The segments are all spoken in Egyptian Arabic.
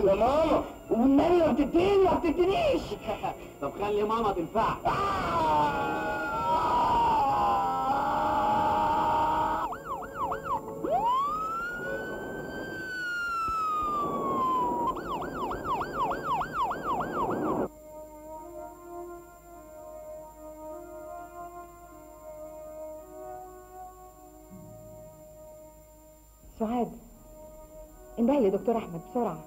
يا ماما والنبي ما بتديني ما بتدينيش طب خلي ماما تنفعك سعاد انده لي دكتور احمد بسرعه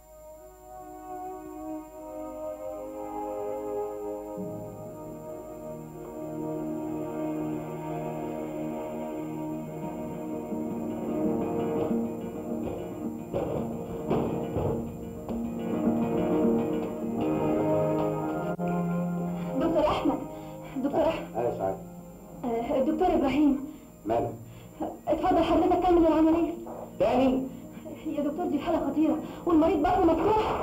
دكتور احمد دكتور احمد ايوه سعاد آه، الدكتور ابراهيم مالك اتفضل حضرتك كمل العمليه تاني يا دكتور دي حاله خطيره والمريض بطنه مفتوح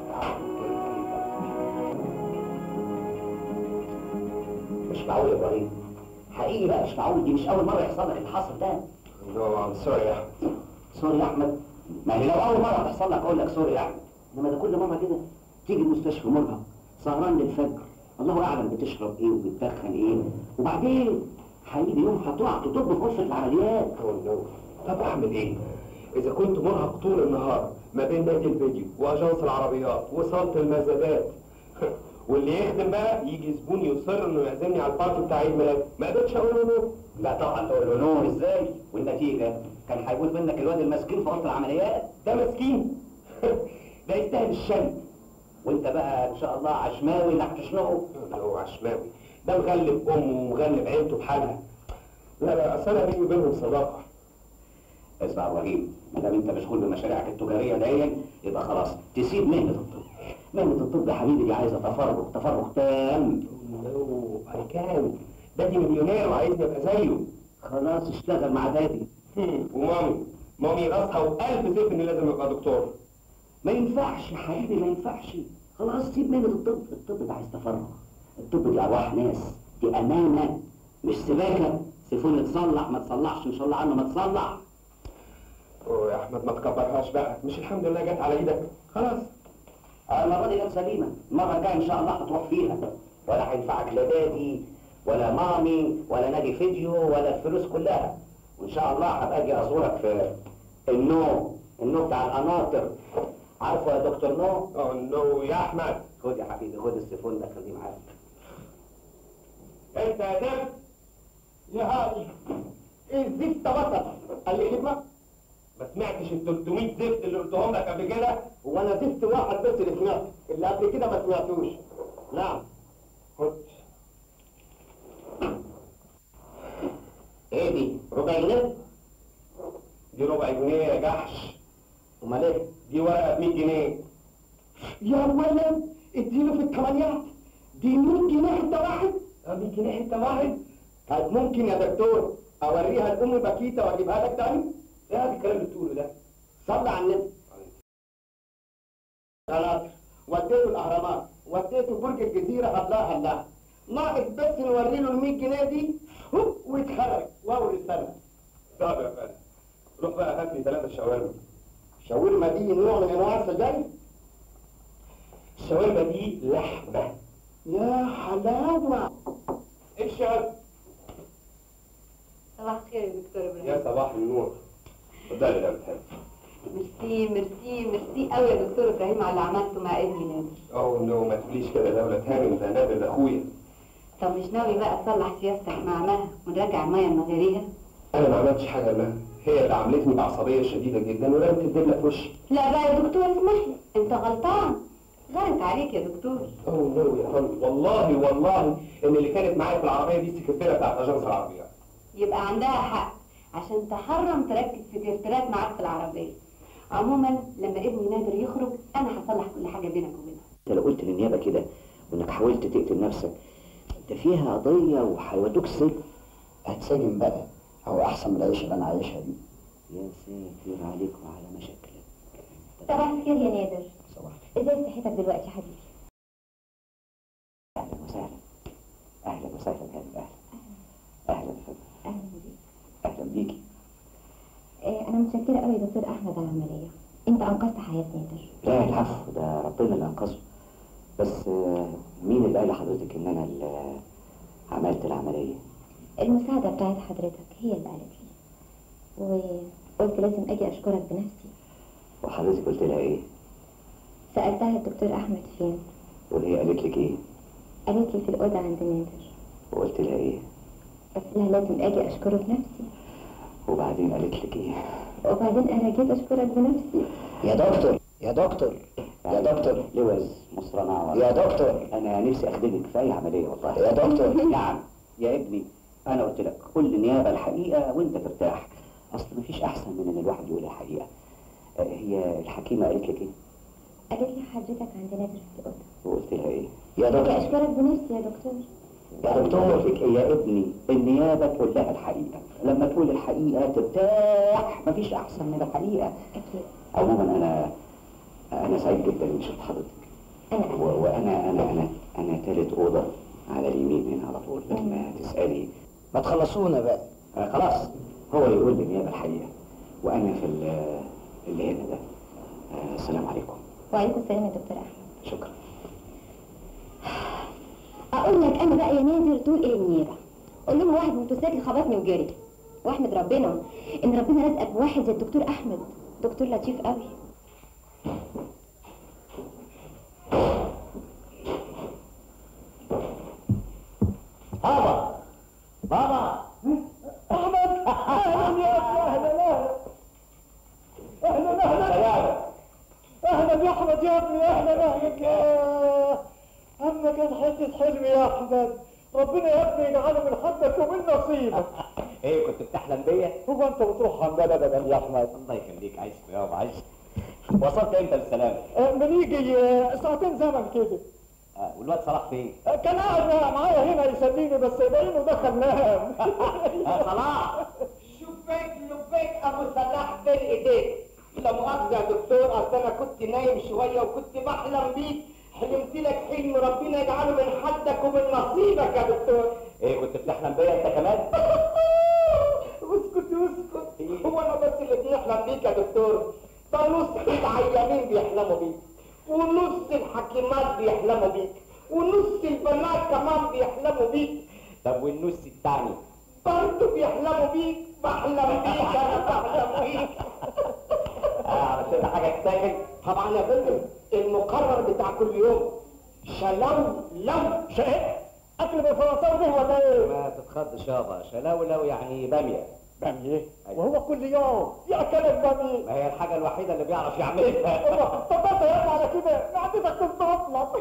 مش معقول يا ابراهيم حقيقي بقى مش معقول دي مش اول مره يحصل لك اللي حصل ده نو سوري يا احمد سوري يا احمد ما هي لو اول مره تحصل لك اقول لك سوري يا احمد انما ده كل مره كده تيجي المستشفى مرهق سهران للفجر الله اعلم بتشرب ايه وبتدخن ايه وبعدين هيجي يوم هتقع تطب في غرفه العمليات اوه نو طب اعمل ايه؟ اذا كنت مرهق طول النهار ما بين نادي الفيديو واجانس العربيات وصاله المزادات واللي يخدم بقى يجي زبون يصر انه يعزمني على البارتي بتاع عيد ميلادي ما قدرتش اقول له نو لا طبعا تقول له نو ازاي والنتيجه كان هيفوت منك الواد المسكين في غرفه العمليات ده مسكين ده يستاهل الشن وانت بقى ان شاء الله عشماوي اللي هتشنقه هو عشماوي ده مغلب امه ومغلب عيلته بحالها لا لا اصل انا بيني وبينهم صداقه اسمع يا ابراهيم ما دام انت مشغول بمشاريعك التجاريه دي يبقى خلاص تسيب مهنه الطب مهنه الطب يا حبيبي دي عايزه تفرغ تفرغ تام نو اي كان دادي مليونير وعايزني ابقى زيه خلاص اشتغل مع دادي ومامي مامي راسها والف سيف اني لازم ابقى دكتور ما ينفعش يا حبيبي ما ينفعش خلاص سيب مهنه الطب الطب ده عايز تفرغ الطب دي ارواح ناس دي امانه مش سباكه سيفون تصلح ما تصلحش ان شاء الله عنه ما تصلح اوه يا احمد ما تكبرهاش بقى مش الحمد لله جت على ايدك خلاص المرة دي جت سليمة، المرة الجاية إن شاء الله هتروح فيها، ولا هينفعك لا دادي ولا مامي ولا نادي فيديو ولا الفلوس كلها، وإن شاء الله هبقى أجي أزورك في النو، النو بتاع القناطر، عارفه يا دكتور نو؟ اوه نو يا احمد خد يا حبيبي خد السيفون ده خليه معاك. انت يا زفت يا هادي ايه الزفت بطل قال لي خدمه ما سمعتش ال 300 زفت اللي قلتهم لك قبل كده هو انا زفت واحد بس اللي سمعته اللي قبل كده ما سمعتوش نعم خد إيه دي؟ ربع جنيه؟ دي ربع جنيه يا جحش أمال إيه؟ دي ورقه ب 100 جنيه يا ولد اديله في الثمانيات دي 100 جنيه حته واحد 100 جنيه حته واحد طيب ممكن يا دكتور اوريها لام بكيته واجيبها لك تاني ايه هذا الكلام اللي بتقوله ده صلي على النبي خلاص وديته الاهرامات وديته برج الجزيره الله الله ناقص بس نوري له ال 100 جنيه دي هوب ويتخرج واول السنه طب يا فندم روح بقى هات لي ثلاثه شاورما شاورما دي نوع من انواع السجاير الشاورما دي لحمه يا حلاوه ايه الشاورما صباح الخير يا دكتور ابراهيم يا صباح النور اتفضلي يا بتحب ميرسي ميرسي ميرسي قوي يا دكتور ابراهيم على اللي عملته مع ابني نادر اوه نو ما تقوليش كده ده ولد هانم ده نادر ده اخويا طب مش ناوي بقى تصلح سياستك مع مها ونرجع الميه المغاريها انا ما عملتش حاجه لها هي اللي عملتني بعصبيه شديده جدا ورمت الدبله في وشي لا بقى يا دكتور اسمح لي انت غلطان غلط عليك يا دكتور اوه نو يا فندم والله والله ان اللي كانت معايا في العربيه دي السكرتيره بتاعت اجانس العربيات يبقى عندها حق عشان تحرم تركب سكرتيرات معاك في العربيه عموما لما ابني نادر يخرج انا هصلح كل حاجه بينك وبينه انت لو قلت للنيابه كده وانك حاولت تقتل نفسك ده فيها قضيه وهيودوك السجن هتسجن بقى هو احسن من العيشه اللي انا عايشها دي يا ساتر عليك وعلى مشاكلك صباح الخير يا نادر صباح ازاي صحتك دلوقتي يا حبيبي اهلا وسهلا اهلا وسهلا اهلا اهلا اهلا فندم اهلا بيك اهلا بيكي آه، انا متشكره قوي يا دكتور احمد على العمليه انت انقذت حياة نادر لا العفو ده ربنا اللي انقذه بس آه، مين اللي قال لحضرتك ان انا اللي عملت العمليه المساعدة بتاعت حضرتك هي اللي قالت لي وقلت لازم اجي اشكرك بنفسي وحضرتك قلت لها ايه سألتها الدكتور احمد فين وهي قالت لك ايه قالت لي في الأوضة عند نادر وقلت لها ايه قلت لها لازم اجي اشكره بنفسي وبعدين قالت لك ايه وبعدين انا جيت اشكرك بنفسي يا دكتور يا دكتور يا دكتور لوز مصطنع يا دكتور انا نفسي اخدمك في اي عمليه والله يا دكتور نعم يا ابني انا قلت لك كل نيابه الحقيقه وانت ترتاح اصل مفيش احسن من ان الواحد يقول الحقيقه آه، هي الحكيمه قالت لك ايه قالت لي حضرتك عند نادر في الأوضة وقلت لها ايه يا اجي دكتور اشكرك بنفسي يا دكتور يا دكتور قلت لك إيه يا ابني النيابه تقول لها الحقيقه لما تقول الحقيقه ترتاح مفيش احسن من الحقيقه اكيد عموما انا انا سعيد جدا اني شفت حضرتك انا و- وانا انا انا انا تالت اوضه على اليمين هنا على طول لما تسالي ما تخلصونا بقى آه خلاص هو يقول للنيابه الحقيقه وانا في ال- اللي هنا ده آه السلام عليكم وعليكم السلام يا دكتور احمد شكرا اقول لك انا بقى يا نادر تقول ايه النيابه قول لهم واحد موتوسيكل خبطني وجري واحمد ربنا ان ربنا رزقك بواحد زي الدكتور احمد دكتور لطيف قوي بابا بابا احمد اهلا يا ابني اهلا اهلا اهلا اهلا اهلا يا احمد يا ابني اهلا اهلا يا اما كان حته حلم يا احمد ربنا يا ابني يجعله من حدك ومن نصيبك ايه كنت بتحلم بيا هو انت بتروح عندنا ابدا يا احمد الله يخليك عايش يابا عايش وصلت امتى بالسلامه آه، من يجي آه، ساعتين زمن كده آه والواد صلاح فين آه، كان قاعد معايا هنا يسليني بس باينه دخل نام آه صلاح شبيك لبيك ابو سلاح بين ايديك لا مؤاخذة يا دكتور اصل انا كنت نايم شوية وكنت بحلم بيك حلمت لك حلم ربنا يجعله من حدك ومن نصيبك يا دكتور ايه كنت بتحلم بيا انت كمان اسكت اسكت هو انا بس اللي بيحلم بيك يا دكتور ده نص العيانين بيحلموا بيك ونص الحكيمات بيحلموا بيك ونص البنات كمان بيحلموا بيك طب والنص التاني برضه بيحلموا بيك بحلم بيك انا بحلم بيك اه علشان حاجه تتاكل طبعا يا فندم المقرر بتاع كل يوم شلو لو شاهد اكل بالفرنساوي ده ولا ايه؟ ما تتخضش يابا شلاولو يعني باميه بامية وهو كل يوم ياكلك بامية ما هي الحاجه الوحيده اللي بيعرف يعملها طب انت يا على كده معدتك تتطلب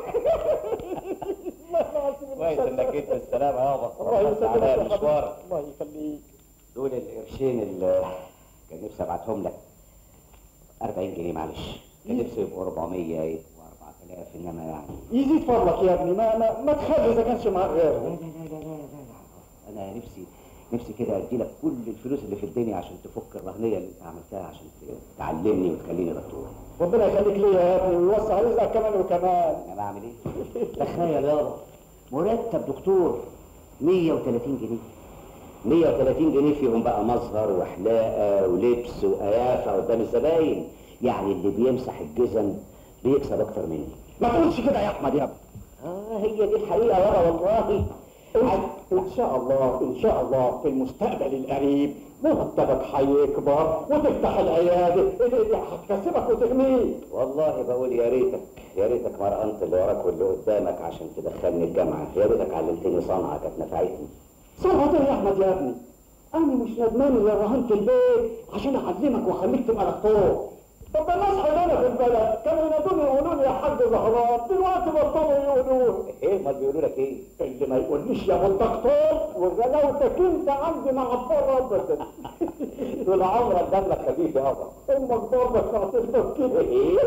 كويس انك جيت بالسلامه يابا الله رحت على يسلمك يا مشوارك حبيبي الله يخليك دول القرشين اللي كان نفسي ابعتهم لك 40 جنيه معلش كان نفسي يبقوا 400 يبقوا 4000 انما يعني يزيد فضلك يا ابني ما ما, ما تخلي اذا كانش معاك لا غيره لا لا لا لا لا انا نفسي نفسي كده ادي لك كل الفلوس اللي في الدنيا عشان تفك الرهنيه اللي انت عملتها عشان تعلمني وتخليني دكتور ربنا يخليك ليا يا ابني ويوسع رزقك كمان وكمان انا بعمل ايه؟ تخيل يابا مرتب دكتور 130 جنيه 130 جنيه فيهم بقى مظهر وحلاقه ولبس وقيافه قدام الزباين يعني اللي بيمسح الجزم بيكسب اكتر مني ما تقولش كده يا احمد يا ابني اه هي دي الحقيقه يابا والله ان شاء الله ان شاء الله في المستقبل القريب مرتبك هيكبر وتفتح العياده اللي هتكسبك وتغنيك والله بقول يا ريتك يا ريتك مرقنت اللي وراك واللي قدامك عشان تدخلني الجامعه يا ريتك علمتني صنعه كانت نفعتني صنعت ايه يا احمد يا ابني انا مش ندمان اللي رهنت البيت عشان اعلمك واخليك تبقى دكتور طب ده الناس حوالينا في البلد كانوا ينادوني يقولوا لي يا حاج زهران دلوقتي بطلوا يقولوا ايه امال بيقولوا لك ايه اللي ما يقوليش يا ابو الدكتور وغلاوتك انت عندي مع عبار ابدا طول عمرك دمك خفيف يابا امك برضك هتفضل كده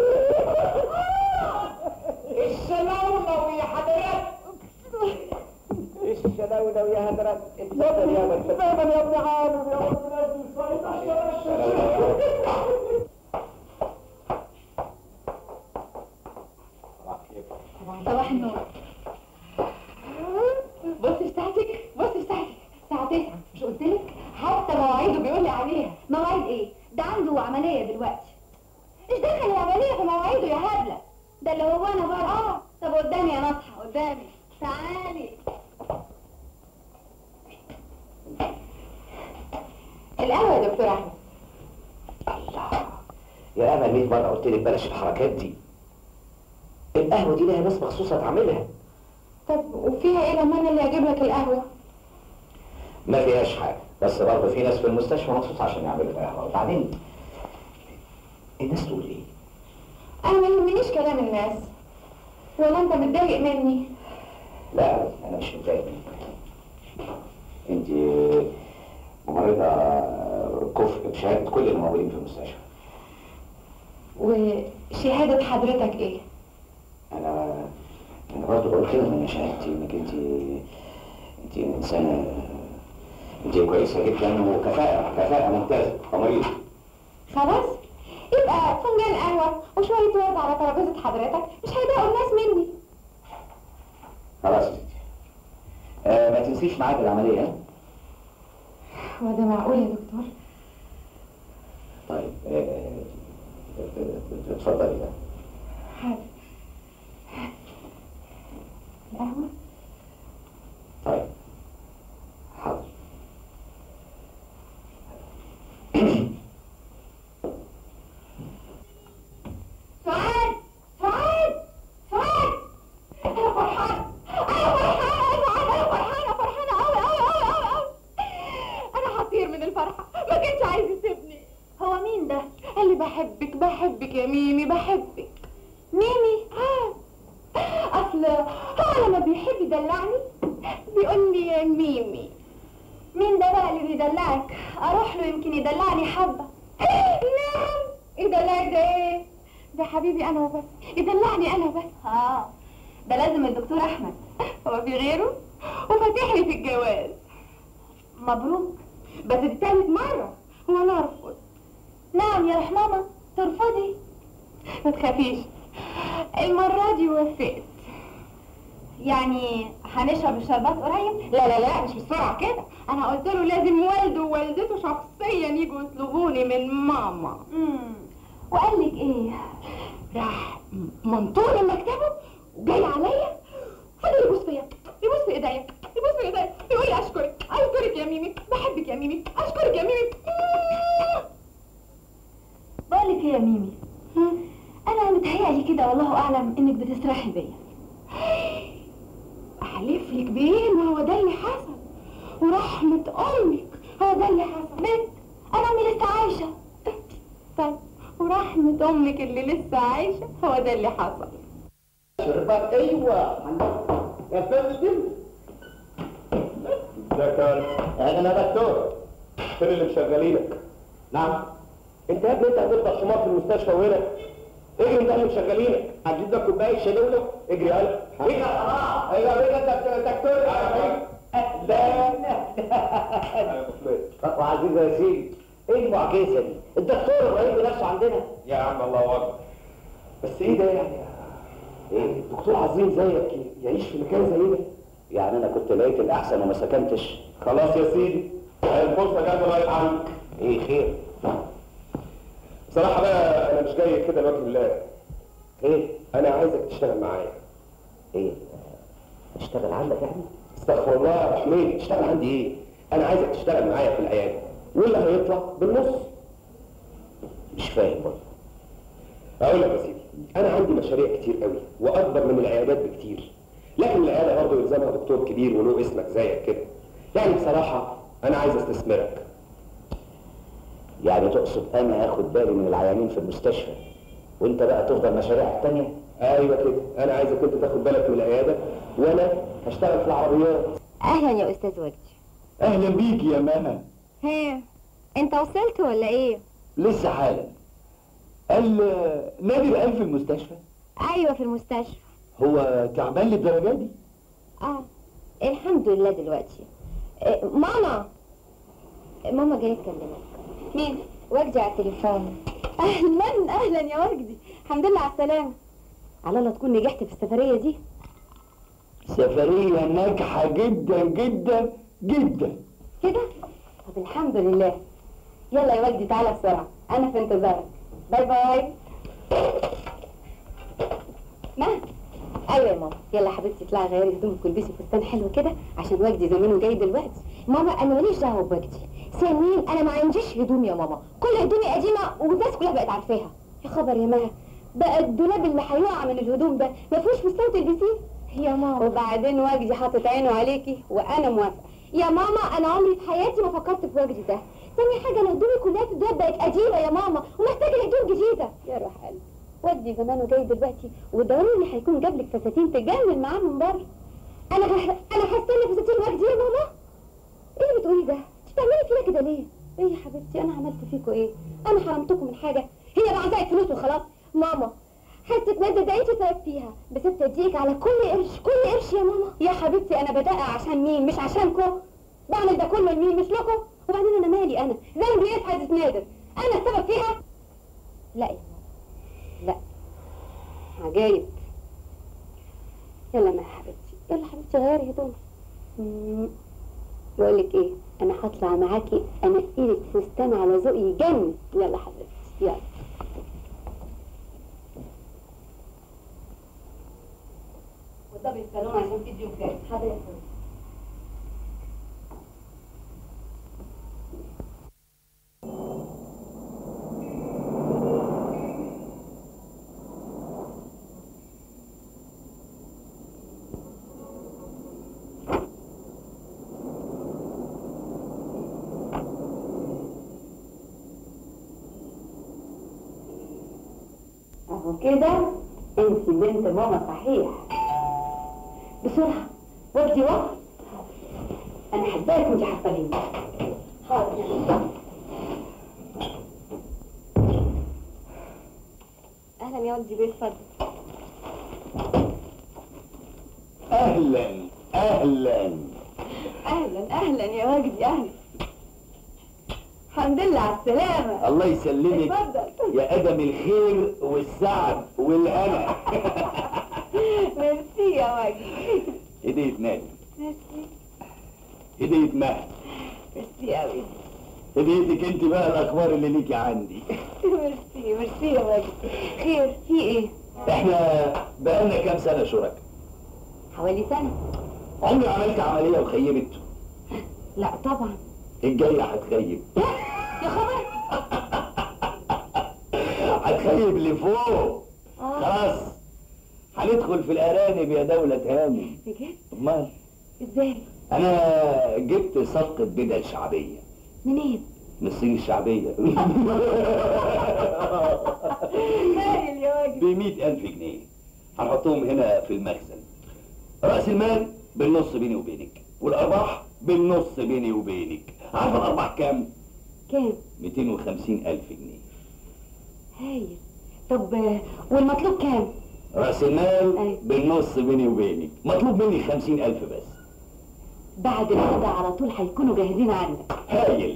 الشلاولو يا حضرتك ايش الشلاولة ويا هدرك يا ابني دايما يا ابني عالم يا ابني صباح النور بص في ساعتك بص في ساعتك الساعة 9 مش قلت لك حتى مواعيده بيقول لي عليها مواعيد ايه؟ ده عنده عملية دلوقتي ايش ده قدامي تعالي القهوة يا دكتور أحمد الله يا امل 100 مره قلت لك بلاش الحركات دي القهوه دي لها ناس مخصوصه تعملها طب وفيها ايه لما انا اللي اجيب لك القهوة ما فيهاش حاجه بس برضه في ناس في المستشفى مخصوص عشان يعملوا القهوه وبعدين الناس تقول ايه انا ما يهمنيش كلام الناس ولا انت متضايق مني لا انا مش متضايق منك انت ممرضه كفء بشهاده كل الممرضين في المستشفى وشهادة حضرتك ايه انا انا برضه قلت لهم ان شهادتي انك انت انت انسانه انت كويسه جدا وكفاءه كفاءه ممتازه كمريض خلاص يبقى فنجان قهوة وشوية ورد على ترابيزة حضرتك مش هيضايقوا الناس مني خلاص يا ستي آه ما تنسيش ميعاد العمليه ها؟ هو ده معقول يا دكتور طيب آه، آه، اتفضلي بقى حاضر القهوة طيب حاضر سعاد سعاد سعاد انا فرحانه انا فرحانه يا سعاد انا فرحانه فرحانه قوي قوي قوي قوي قوي انا هطير من الفرحه ما كانش عايز يسيبني هو مين ده قال لي بحبك بحبك يا ميمي بحبك ميمي اه اصل هو لما بيحب يدلعني بيقول لي يا ميمي مين ده بقى اللي بيدلعك اروح له يمكن يدلعني حبه نعم يدلعك ده ايه ده حبيبي انا وبس يدلعني انا وبس اه ده لازم الدكتور احمد هو في غيره وفاتح لي في الجواز مبروك بس دي تالت مره وانا ارفض نعم يا روح ماما ترفضي ما تخافيش المره دي وافقت يعني هنشرب الشربات قريب؟ لا لا لا مش بسرعة كده، أنا قلت له لازم والده ووالدته شخصيا يجوا يطلبوني من ماما. امم وقال لك إيه؟ راح منطور من مكتبه وجاي عليا فضل يبص فيا يبص في ايديا يبص في ايديا يقول لي اشكرك اشكرك يا ميمي بحبك يا ميمي اشكرك يا ميمي بقول لك ايه يا ميمي انا متهيألي كده والله اعلم انك بتسرحي بيا احلف لك بايه ما هو ده اللي حصل ورحمة امك هو ده اللي حصل بنت انا امي لسه عايشة طيب ورحمة امك اللي لسه عايشة هو ده اللي حصل شربات ايوه يا فندم ازيك يا ولد؟ انا دكتور فين اللي مشغلينك؟ نعم انت يا ابني انت هتفضل حمار في المستشفى وهنا اجري انت اللي مشغلينك هجيب لك كوبايه شلوله اجري يلا اجري يا صلاح ايوه ايوه دكتور اهلا وعزيز يا سيدي ايه المعجزه دي؟ الدكتور ابراهيم بنفسه عندنا يا عم الله اكبر بس ايه ده يعني ايه دكتور عظيم زيك يعيش في مكان زي ده يعني انا كنت لقيت الاحسن وما سكنتش خلاص يا سيدي الفرصه جت لغايه عنك ايه خير بصراحه بقى انا مش جاي كده لوجه الله ايه انا عايزك تشتغل معايا ايه اشتغل عندك يعني استغفر الله يا أبو حميد تشتغل عندي ايه انا عايزك تشتغل معايا في العياده واللي هيطلع بالنص مش فاهم برضه اقول لك يا سيدي انا عندي مشاريع كتير قوي واكبر من العيادات بكتير لكن العياده برضه يلزمها دكتور كبير وله اسمك زيك كده يعني بصراحه انا عايز استثمرك يعني تقصد انا اخد بالي من العيانين في المستشفى وانت بقى تفضل مشاريعك تانية ايوه كده انا عايزك انت تاخد بالك من العياده وانا هشتغل في العربيات اهلا يا استاذ وجدي اهلا بيك يا مها ها انت وصلت ولا ايه لسه حالا قال نادر قال في المستشفى ايوه في المستشفى هو تعبان للدرجه دي اه الحمد لله دلوقتي إيه، ماما ماما جايه تكلمك مين؟ وجدي على التليفون اهلا اهلا يا وجدي الحمد لله على السلامة على الله تكون نجحت في السفرية دي سفريه ناجحه جدا جدا جدا كده؟ طب الحمد لله يلا يا وجدي تعالى بسرعة أنا في انتظارك باي باي ما ايوه يا ماما يلا يا حبيبتي اطلعي غيري هدومك والبسي فستان حلو كده عشان وجدي زمانه جاي دلوقتي ماما انا ماليش دعوه بوجدي ثانيا انا ما عنديش هدوم يا ماما كل هدومي قديمه والناس كلها بقت عارفاها يا خبر يا ماما بقى الدولاب اللي هيقع من الهدوم ده ما فيهوش فستان تلبسيه يا ماما وبعدين وجدي حاطط عينه عليكي وانا موافقه يا ماما انا عمري في حياتي ما فكرت في وجدي ده تاني حاجه انا هدومي كلها في الدولاب بقت قديمه يا ماما ومحتاجه هدوم جديده يا روح قلبي ودي زمانه جاي دلوقتي وضروري هيكون جاب لك فساتين تجمل معاه من بره انا ه... انا هستنى فساتين وجدي يا ماما ايه اللي بتقولي ده انت بتعملي فينا كده ليه ايه يا حبيبتي انا عملت فيكوا ايه انا حرمتكم من حاجه هي بعزقت فلوس وخلاص ماما حته مادة ده انت سبب فيها بس اديك على كل قرش كل قرش يا ماما يا حبيبتي انا بدقق عشان مين مش عشانكم بعمل ده كله لمين مش لكم وبعدين انا مالي انا ذنبي ايه في حادثه نادر انا السبب فيها لا يا ماما لا عجايب يلا ما يا حبيبتي يلا حبيبتي غيري هدومك مم. بقول لك ايه انا هطلع معاكي انقي لك فستان على ذوقي يجنن يلا حبيبتي يلا وطبي الصالون عشان في ضيوف جاي حضرتك اهو كده انت بنت ماما صحيح بسرعة وجدي وقت انا حسباك وانت حسباني حاضر اهلا يا وجدي بيه اتفضل اهلا اهلا اهلا اهلا يا وجدي اهلا الحمد لله على السلامة الله يسلمك اتفضل يا ادم الخير والسعد والهنا ميرسي يا وجدي هدية نادي ميرسي هدية مهد ميرسي قوي هديتك انت بقى الاخبار اللي ليكي عندي ميرسي ميرسي يا وجدي خير في ايه؟ احنا بقالنا كام سنة شركاء حوالي سنة عمري عملت عملية وخيبت لا طبعا الجاية هتخيب يا خبر هتخيب لفوق خلاص هندخل في الارانب يا دولة هاني بجد امال ازاي؟ انا جبت صفقة بدل شعبية منين؟ من الصين الشعبية هايل يا وجدي ب ألف جنيه هنحطهم هنا في المخزن رأس المال بالنص بيني وبينك والأرباح بالنص بيني وبينك عارفة الأرباح كام؟ كام؟ 250 ألف جنيه هايل طب آه، والمطلوب كام؟ رأس المال أيوة. بالنص بيني وبينك مطلوب مني 50 ألف بس بعد الغدا على طول هيكونوا جاهزين عندك هايل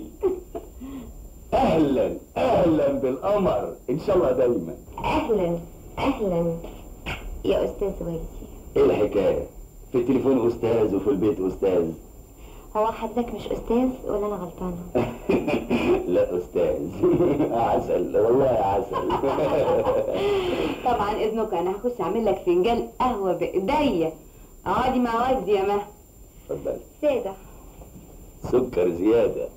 أهلا أهلا بالقمر إن شاء الله دايما اهلا اهلا يا استاذ وجدي إيه الحكاية؟ في التليفون أستاذ وفي البيت أستاذ هو حضرتك مش استاذ ولا انا غلطانه لا أستاذ عسل والله عسل طبعا اذنك انا هخش اعمل لك فنجان قهوه بايديا اقعدي مع وجدي يا مها اتفضل ساده سكر زيادة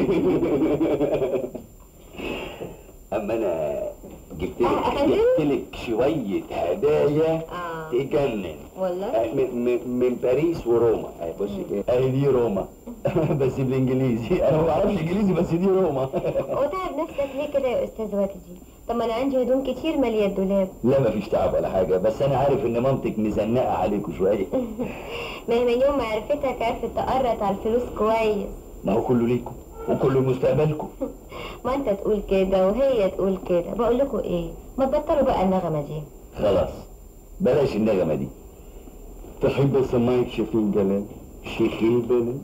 اما انا جبت آه، لك أخدت؟ جبت لك شويه هدايا اه تجنن والله آه، من, من, من باريس وروما اهي بصي كده اهي دي روما بس بالانجليزي انا ما بعرفش انجليزي بس دي روما وتعب نفسك ليه كده يا استاذ وجدي طب ما انا عندي هدوم كتير ماليه الدولاب لا مفيش تعب ولا حاجه بس انا عارف ان مامتك مزنقه عليكم شويه ما هي من يوم ما عرفتك عرفت تقرط على الفلوس كويس ما هو كله ليكم وكله مستقبلكم ما انت تقول كده وهي تقول كده بقول لكم ايه ما تبطلوا بقى النغمه دي خلاص بلاش النغمه دي تحب اسمعك شيخين جلال شيخين بلال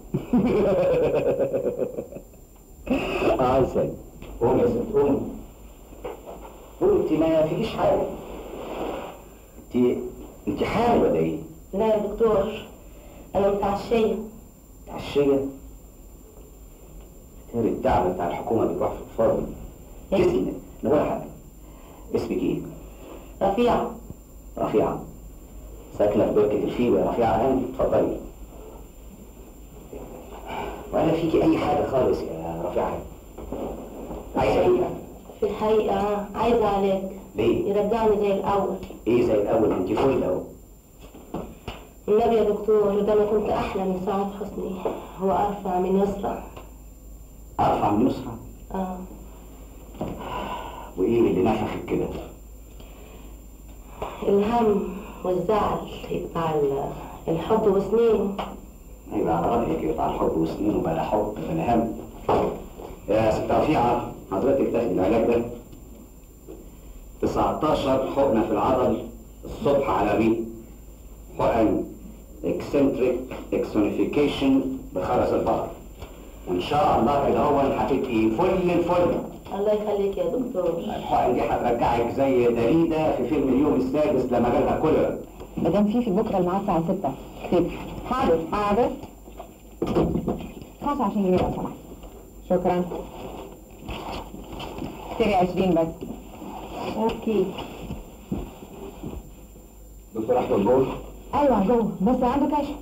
عسل قوم يا ست قوم قوم انت ما فيكيش حاجه انت انت حامل ولا ايه؟ لا يا دكتور انا متعشيه تعشيه تاري الدعم بتاع الحكومه بيروح في الفاضي اسمي ولا حاجه اسمك ايه؟ رفيعه رفيعه ساكنه في بركه الفيل يا رفيعه هاني اتفضلي ولا فيكي اي حاجه خالص يا رفيعه هاني عايزه ايه يعني؟ في الحقيقة عايزة عليك ليه؟ يرجعني زي الأول ايه زي الاول انت فل اهو النبي يا دكتور ده أنا كنت أحلى من سعاد حسني هو أرفع من يسرى ارفع من يسرى آه. وايه اللي نفخك كده؟ الهم والزعل يبقى ال- الحب وسنين يبقى على رايك يبقى الحب وسنين وبلا حب بلا هم يا ست رفيعه حضرتك تاخدي العلاج ده 19 حقنه في العضل الصبح على الريق حقن اكسنتريك اكسونيفيكيشن بخرز البقر وان شاء الله كده هو هتبقي فل الفل الله يخليك يا دكتور الحقن دي هترجعك زي دليده في فيلم اليوم السادس لما جالها كولر مدام فيفي بكره الميعاد الساعه 6 اكتبي حاضر حاضر 25 جنيه لو سمحت شكرا اكتبي 20 بس اوكي دكتور احمد جول ايوه جوه بس عنده كشف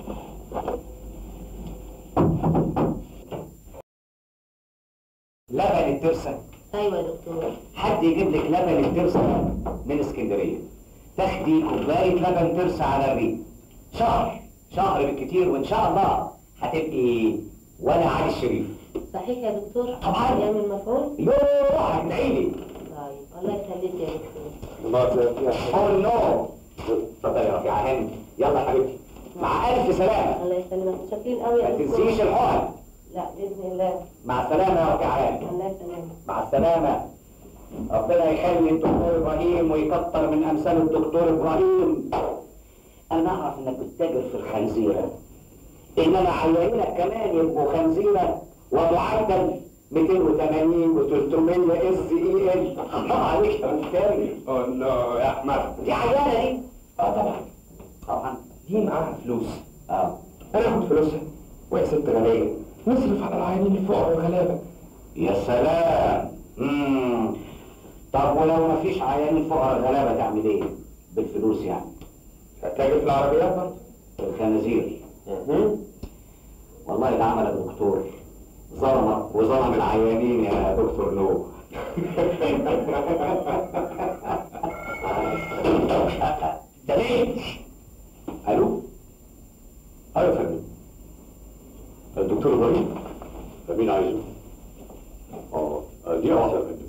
لبن الترسه أيوة يا دكتور حد يجيب لك لبن الترسه من اسكندريه تاخدي كوبايه لبن ترسه على الريق شهر شهر بالكتير وان شاء الله هتبقي ولا علي الشريف صحيح يا دكتور طبعاً. يعمل مفعول يوه هتدعي لي طيب الله يخليك يا دكتور قول نو اتفضلي يا رفيعه هاني يلا يا حبيبتي مع الف سلامه الله يسلمك متشكرين قوي ما يا دكتور تنسيش الحقن لا بإذن الله مع السلامه يا رفيعه هاني الله يسلمك مع السلامة ربنا يخلي الدكتور إبراهيم ويكتر من أمثال الدكتور إبراهيم أنا أعرف إنك بتتاجر في الخنزيرة إنما عيانينك كمان يبقوا خنزيرة ومعدل 280 و300 اس اي ال الله عليك يا مفتري اه لا يا احمد دي عيانة دي اه طبعا طبعا دي معاها فلوس اه انا اخد فلوسها وهي ست غنيه نصرف على العيانين الفقراء والغلابه يا سلام مم. طب ولو ما فيش عيانين فقراء غلابة تعمل ايه بالفلوس يعني هتتاجر في العربيات برضه الخنازير مهم. والله ده عمل الدكتور ظلمك وظلم العيانين يا دكتور نو ده ليه؟ الو؟ ايوه يا فندم الدكتور ابراهيم مين عايزه؟ اه دقيقة واحدة يا فندم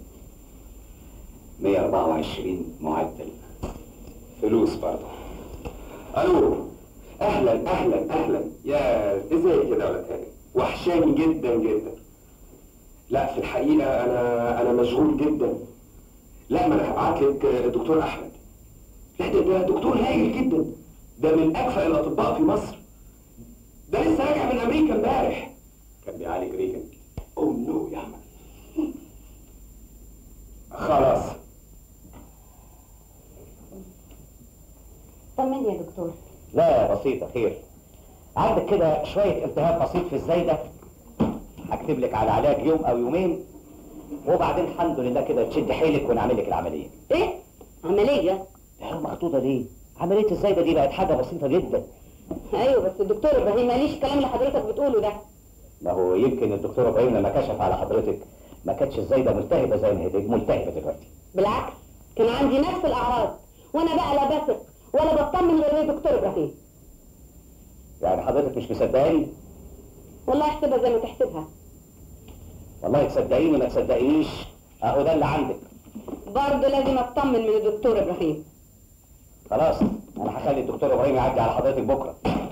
124 معدل فلوس برضه الو اهلا اهلا اهلا يا ازيك يا دولة تاني وحشاني جدا جدا لا في الحقيقة انا انا مشغول جدا لا ما انا هبعت لك الدكتور احمد لا ده ده دكتور هايل جدا ده من اكفأ الاطباء في مصر ده لسه راجع من امريكا امبارح كان بيعالج ريجن اوه نو يا احمد خلاص طمني يا دكتور لا بسيطة خير عندك كده شوية التهاب بسيط في الزايدة هكتب لك على علاج يوم أو يومين وبعدين الحمد لله كده تشد حيلك ونعمل لك العملية ايه عملية يا مخطوطة ليه؟ عملية الزايدة دي بقت حاجة بسيطة جدا ايوه بس الدكتور ابراهيم ماليش الكلام اللي حضرتك بتقوله ده ما هو يمكن الدكتور ابراهيم لما كشف على حضرتك ما كانتش الزايدة ملتهبة زي ما هي ملتهبة دلوقتي بالعكس كان عندي نفس الاعراض وانا بقى لا بثق ولا بطمن غير الدكتور ابراهيم يعني حضرتك مش مصدقاني؟ والله احسبها زي ما تحسبها والله تصدقيني ما تصدقينيش اهو ده اللي عندك برضه لازم اطمن من الدكتور ابراهيم خلاص انا هخلي الدكتور ابراهيم يعدي على حضرتك بكره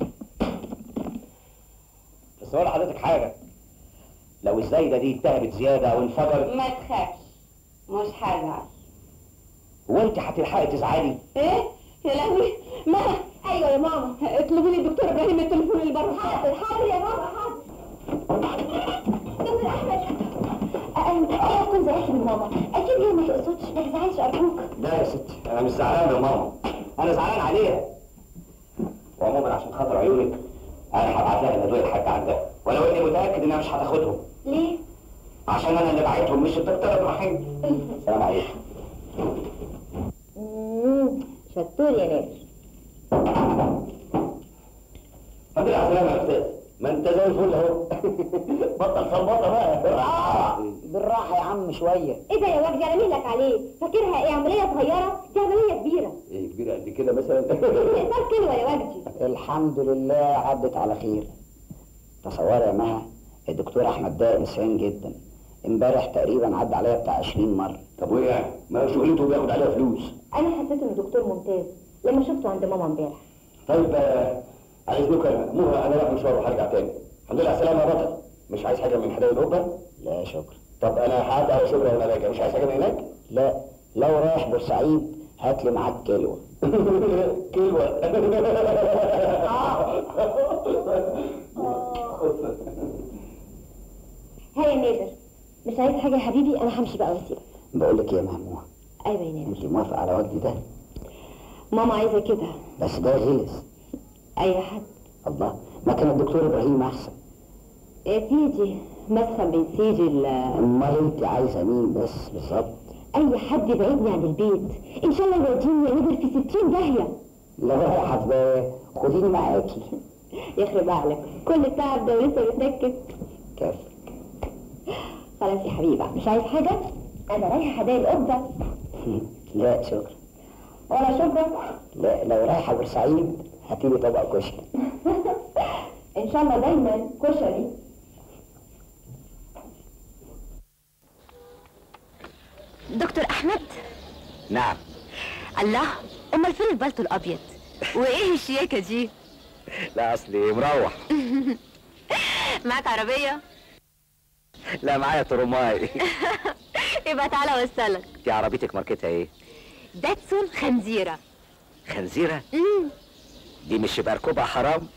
بس اقول لحضرتك حاجه لو الزايده دي اتهبت زياده او انفجرت ما تخافش مش هزعل هو انت هتلحقي تزعلي ايه يا لهوي ما ايوه يا ماما اطلبي لي الدكتور ابراهيم التليفون اللي بره حاضر حاضر يا ماما حاضر دكتور احمد انت ايه تكون زعلت من ماما اكيد هي ما تقصدش ما تزعلش ارجوك لا يا ستي انا مش زعلان يا ماما انا زعلان عليها وعموما عشان خاطر عيونك انا هبعت لها الادويه لحد عندها ولو اني متاكد انها مش هتاخدهم ليه عشان انا اللي بعتهم مش الدكتور ابراهيم السلام عليكم شطور يا نادر الحمد لله على السلامة يا أستاذ ما أنت زي الفل أهو بطل صلبطة بقى بالراحة بالراحة يا عم شوية ايه ده يا وجدي انا مهلك عليه فاكرها ايه عمليه صغيره دي عمليه كبيره إيه كبيرة قد كده مثلا اقطار كلوه يا وجدي الحمد لله عدت على خير تصوري يا مها الدكتور احمد ده انسان جدا امبارح تقريبا عدى عليا بتاع 20 مره طب وايه يعني ما شغلته بياخد عليها فلوس انا حسيت انه دكتور ممتاز لما شفته عند ماما امبارح طيب آه، على اذنك يا مها انا رايح مشوار وهرجع تاني الحمد لله على السلامه يا بطل مش عايز حاجه من حدائق القبه لا شكرا طب انا هعدي على شبرا وانا راجع مش عايز حاجه من هناك لا لو رايح بورسعيد هات لي معاك كيلو كيلو ها يا نادر مش عايز حاجه يا حبيبي انا همشي بقى واسيبك بقول لك ايه يا مهموه ايوه يا نادر انت موافقه على وجدي ده ماما عايزه كده بس ده غلس اي حد الله ما كان الدكتور ابراهيم احسن يا سيدي مسخن بين سيدي ال- امال انت عايزه مين بس بالظبط اي حد يبعدني عن البيت ان شاء الله يوديني يا نادر في ستين داهيه لا يا حبايه خديني معاكي يخرب عقلك كل التعب ده ولسه بتنكد كيف خلاص يا حبيبي بقى مش عايز حاجه انا رايحه حدائق القبه لا شكرا ولا شكرا لا لو رايحه بورسعيد هاتيلي طبق كشري ان شاء الله دايما كشري دكتور احمد نعم الله امال فين البلطو الابيض وايه الشياكه دي لا اصلي مروح معاك عربيه لا معايا ترماي يبقى تعالى اوصلك دي عربيتك ماركتها ايه داتسون خنزيره خنزيره امم دي مش يبقى ركوبها حرام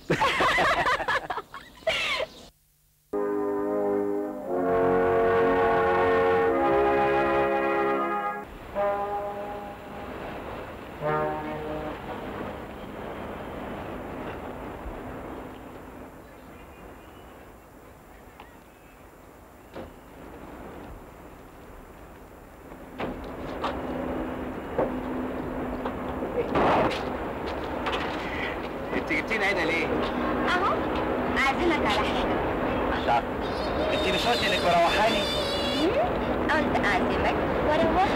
انت جبتينا هنا ليه؟ اهو اعزمك على حاجه لا انت مش قلت انك مروحاني؟ قلت اعزمك واروح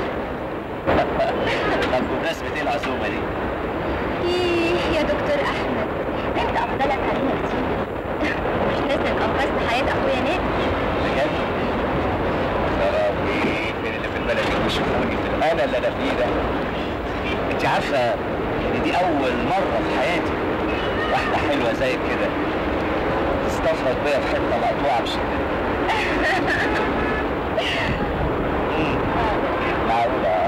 طب بمناسبة ايه العزومة دي؟ ايه يا دكتور احمد انت افضلك علينا كتير مش لسه انقذت حياه اخويا نادر بجد؟ خرابي فين اللي في البلد دي مش خارجي في انا اللي انا فيه ده انت عارفة ان دي اول مرة في حياتي واحدة حلوة زيك كده تستفرد بيا في حتة مقطوعة بالشكل مم. معقولة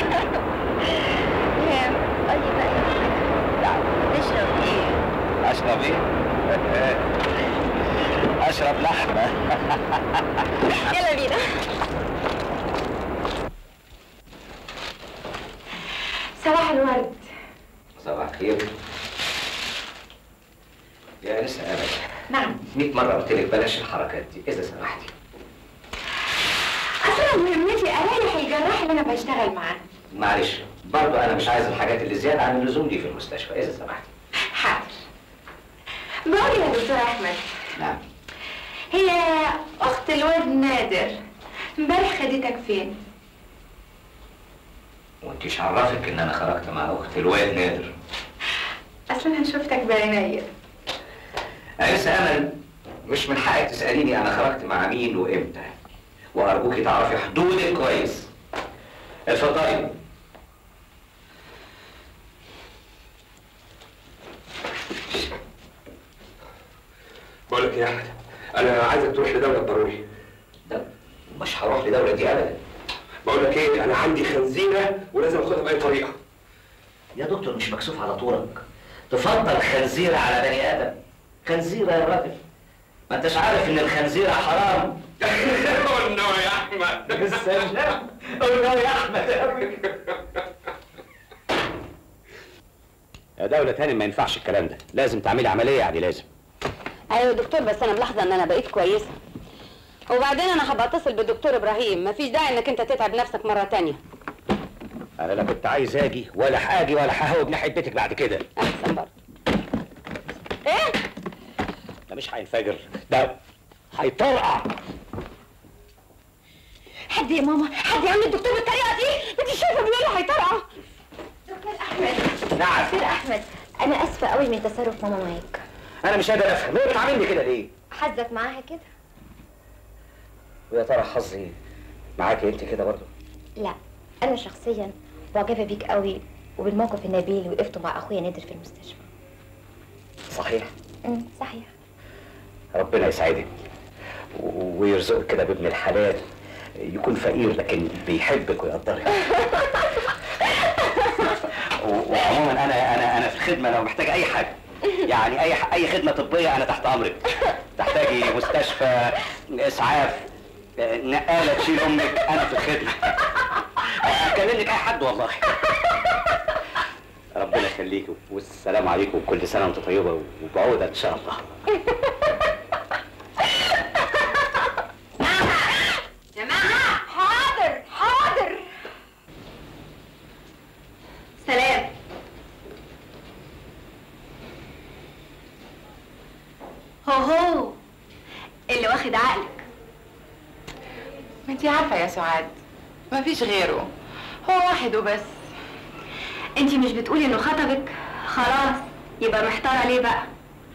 قولي بقى يا نعم تشرب ايه اشرب ايه؟ اشرب لحمة يلا بينا صباح الورد صباح الخير يا لسه ابدا نعم 100 مره قلت لك بلاش الحركات دي اذا سمحتي اصلا مهمتي اريح الجراح اللي انا بشتغل معاه معلش برضو انا مش عايز الحاجات اللي زياده عن اللزوم دي في المستشفى اذا سمحتي حاضر بقول يا دكتور احمد نعم هي اخت الواد نادر امبارح خدتك فين وانتيش عرفك ان انا خرجت مع اخت الواد نادر اصلا انا شفتك بعينيا انسه امل مش من حقك تساليني انا خرجت مع مين وامتى وارجوكي تعرفي حدودك كويس اتفضلي بقول لك إيه يا احمد انا عايزك تروح لدوله ضروري ده مش هروح لدوله دي ابدا بقول لك ايه انا عندي خنزيره ولازم اخدها باي طريقه يا دكتور مش مكسوف على طولك تفضل خنزيرة على بني آدم خنزيرة يا راجل ما انتش عارف ان الخنزيرة حرام قلنا يا احمد السلام قلنا يا احمد يا دولة تاني ما ينفعش الكلام ده لازم تعملي عملية يعني لازم ايوه يا دكتور بس انا ملاحظه ان انا بقيت كويسه وبعدين انا هبقى اتصل بالدكتور ابراهيم مفيش داعي انك انت تتعب نفسك مره تانية انا لا كنت عايز اجي ولا هاجي ولا ههوب ناحية بيتك بعد كده احسن بقى ايه ده مش هينفجر ده هيطرقع حد يا ماما حد يعمل الدكتور بالطريقه دي انت شايفه بيقول لي هيطرقع دكتور احمد نعم دكتور احمد انا اسفه قوي من تصرف ماما معاك انا مش قادر افهم هي بتعاملني كده ليه حظك معاها كده ويا ترى حظي معاكي انت كده برضه لا انا شخصيا معجبه بيك قوي وبالموقف النبيل اللي وقفته مع اخويا نادر في المستشفى صحيح امم صحيح ربنا يسعدك و- ويرزقك كده بابن الحلال يكون فقير لكن بيحبك ويقدرك و- وعموما انا انا انا في الخدمه لو محتاج اي حاجه يعني اي ح- اي خدمه طبيه انا تحت امرك تحتاجي مستشفى اسعاف نقاله تشيل امك انا في الخدمه اكلم لك اي حد والله ربنا يخليك والسلام عليكم وكل سنه وانت طيبه وبعودة ان شاء الله جماعه حاضر حاضر سلام هو هو اللي واخد عقلك ما انتي عارفة يا سعاد مفيش غيره هو واحد وبس انتي مش بتقولي انه خطبك خلاص يبقى محتاره ليه بقى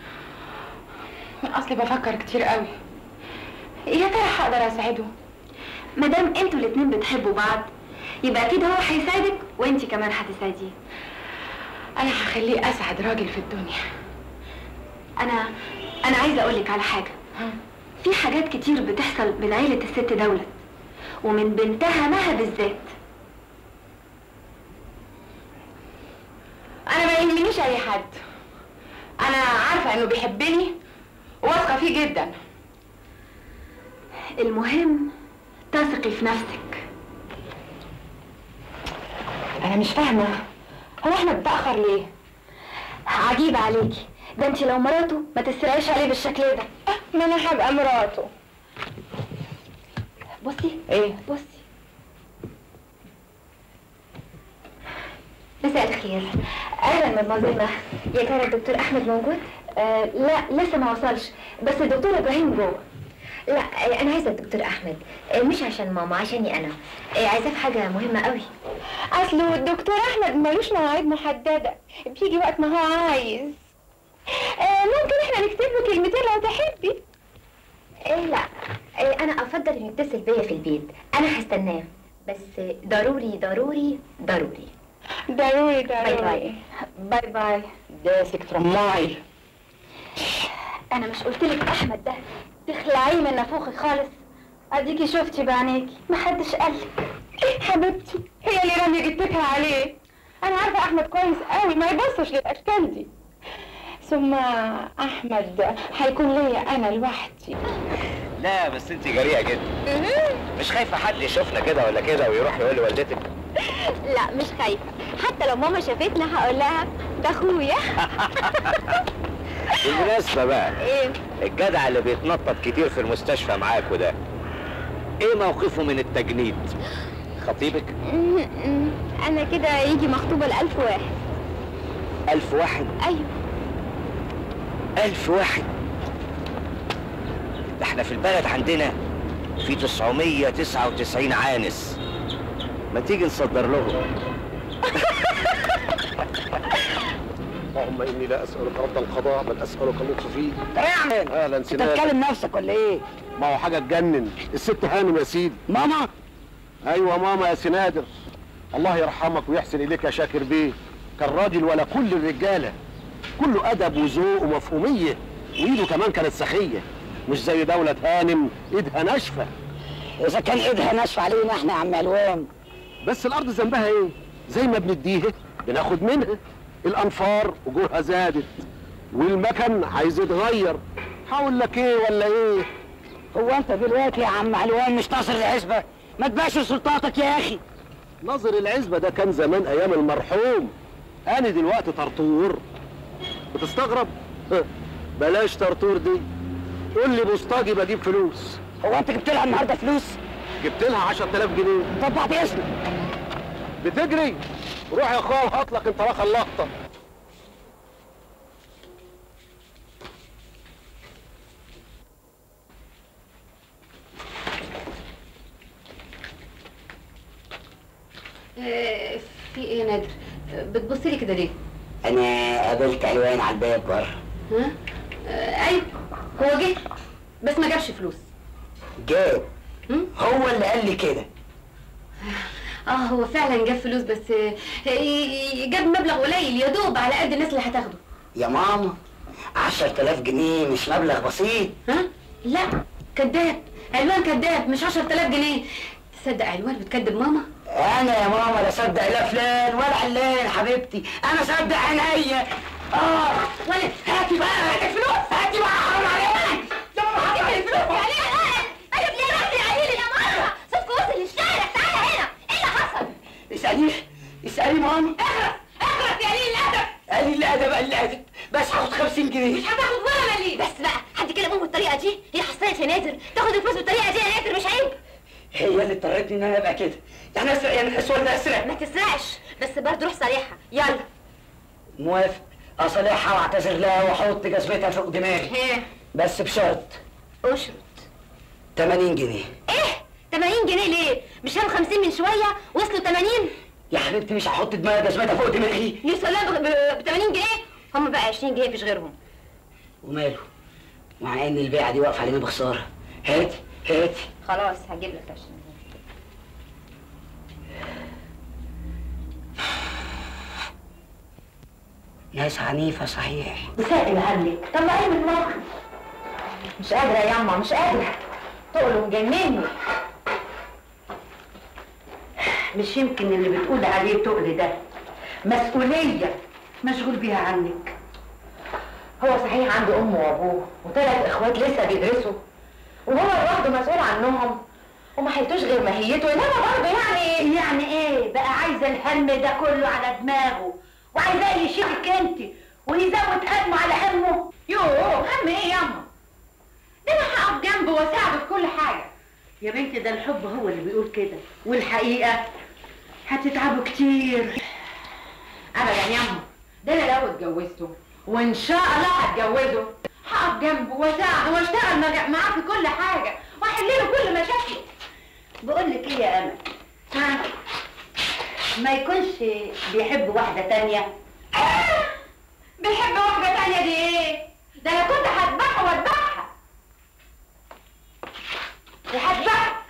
اصلي بفكر كتير قوي يا ترى هقدر اساعده مادام انتوا الاتنين بتحبوا بعض يبقى اكيد هو هيساعدك وانتي كمان هتساعديه انا هخليه اسعد راجل في الدنيا انا انا عايزه اقولك على حاجه في حاجات كتير بتحصل من عيله الست دولت ومن بنتها مها بالذات انا ما يهمنيش اي حد انا عارفه انه بيحبني وواثقه فيه جدا المهم تثقي في نفسك انا مش فاهمه هو احنا بنتاخر ليه عجيبة عليكي ده انتي لو مراته ما تسرعيش عليه بالشكل ده ما انا هبقى مراته بصي ايه بصي مساء الخير اهلا مدمزيل يا ترى الدكتور احمد موجود آه لا لسه ما وصلش بس الدكتور ابراهيم جوه لا آه انا عايزه الدكتور احمد آه مش عشان ماما عشاني انا آه عايزاه في حاجه مهمه قوي اصله الدكتور احمد ملوش مواعيد محدده بيجي وقت ما هو عايز آه ممكن احنا نكتب له كلمتين لو تحبي إيه لا إيه انا افضل انه يتصل بيا في البيت انا هستناه بس ضروري ضروري ضروري ضروري باي ضروري باي باي باي داسك ترماي انا مش قلتلك احمد ده تخلعيه من نافوخك خالص اديكي شفتي بعينيكي محدش قالك حبيبتي هي اللي رامية جتتها عليه انا عارفه احمد كويس قوي ما يبصش للاشكال دي ثم احمد هيكون ليا انا لوحدي لا بس انت جريئه جدا مش خايفه حد يشوفنا كده ولا كده ويروح يقول لوالدتك لا مش خايفه حتى لو ماما شافتنا هقول لها ده اخويا بالمناسبه بقى ايه الجدع اللي بيتنطط كتير في المستشفى معاكوا ده ايه موقفه من التجنيد خطيبك انا كده يجي مخطوبه لألف واحد ألف واحد ايوه ألف واحد ده احنا في البلد عندنا في 999 عانس ما تيجي نصدر لهم اللهم اني لا اسالك رد القضاء بل اسالك اللطف فيه اعمل اهلا انت سناد بتكلم نفسك ولا ايه ما هو حاجه تجنن الست هانم يا سيدي ماما ايوه ماما يا سنادر الله يرحمك ويحسن اليك يا شاكر بيه كان راجل ولا كل الرجاله كله ادب وذوق ومفهوميه وايده كمان كانت سخيه مش زي دولة هانم ايدها ناشفه اذا كان ايدها ناشفه علينا احنا يا عم علوان بس الارض ذنبها ايه زي ما بنديها بناخد منها الانفار اجورها زادت والمكن عايز يتغير هقول لك ايه ولا ايه هو انت دلوقتي يا عم علوان مش ناصر العزبه ما تبقاش سلطاتك يا اخي ناظر العزبة ده كان زمان ايام المرحوم انا دلوقتي طرطور بتستغرب ها، بلاش طرطور دي قول لي بوسطاجي بجيب فلوس هو انت جبت لها النهارده فلوس جبت لها 10000 جنيه طب بعد اذنك بتجري روح يا اخويا وهات لك انت واخد اللقطه آه، في ايه يا نادر آه، بتبصي لي كده ليه انا قابلت علوان على الباب بره ها آه، ايوه هو جه بس ما جابش فلوس جاب هم؟ هو اللي قال لي كده اه هو فعلا جاب فلوس بس آه، ي- ي- جاب مبلغ قليل يا دوب على قد الناس اللي هتاخده يا ماما 10000 جنيه مش مبلغ بسيط ها لا كذاب علوان كذاب مش 10000 جنيه تصدق علوان بتكذب ماما انا يا ماما لا صدق لا فلان ولا علان حبيبتي انا صدق عينيا اه ولا هاتي بقى هاتي الفلوس هاتي بقى حرام عليك هاتي الفلوس يا ليه انا ليه رحت يا عيني يا ماما صوتكم وصل للشارع تعالى هنا ايه اللي حصل اساليه اسالي ماما اخرس يا ليه الادب قال لي الادب قال لي الادب بس هاخد 50 جنيه مش هتاخد ولا مليم بس بقى حد كده ماما بالطريقه دي هي حصلت يا نادر تاخد الفلوس بالطريقه دي يا نادر مش عيب هي اللي اضطرتني ان انا ابقى كده يعني اسرق يعني اسود اسرق ما تسرقش بس برضه روح صريحه يلا موافق اصالحها واعتذر لها واحط جزمتها فوق دماغي ها بس بشرط اشرط 80 جنيه ايه 80 جنيه ليه مش كانوا 50 من شويه وصلوا 80 يا حبيبتي مش هحط دماغي جزمتها فوق دماغي يا سلام ب 80 جنيه هم بقى 20 جنيه مفيش غيرهم وماله مع ان البيعه دي واقفه علينا بخساره هاتي هاتي خلاص هجيب لك 20 ناس عنيفه صحيح مسائل عنك طلعيه من الموقف مش قادرة يا ياما مش قادرة تقله مجنني مش يمكن اللي بتقول عليه تقل ده مسؤولية مشغول بيها عنك هو صحيح عنده ام وابوه وثلاث اخوات لسه بيدرسوا وهو لوحده مسؤول عنهم وما حيلتوش غير ماهيته انما برضه يعني يعني ايه بقى عايزة الهم ده كله على دماغه وعايزاه يشيلك انت ويزود همه على همه يوه هم ايه ياما ده انا هقف جنبه واساعده في كل حاجة يا بنتي ده الحب هو اللي بيقول كده والحقيقة هتتعبوا كتير ابدا ياما ده انا لو اتجوزته وان شاء الله هتجوزه هقف جنبه واساعده واشتغل مع- معاه في كل حاجه واحل له كل مشاكله بقول لك ايه يا امل ها ما يكونش بيحب واحده تانية بيحب واحده تانية دي ايه ده انا كنت هذبحها واذبحها دي هذبحها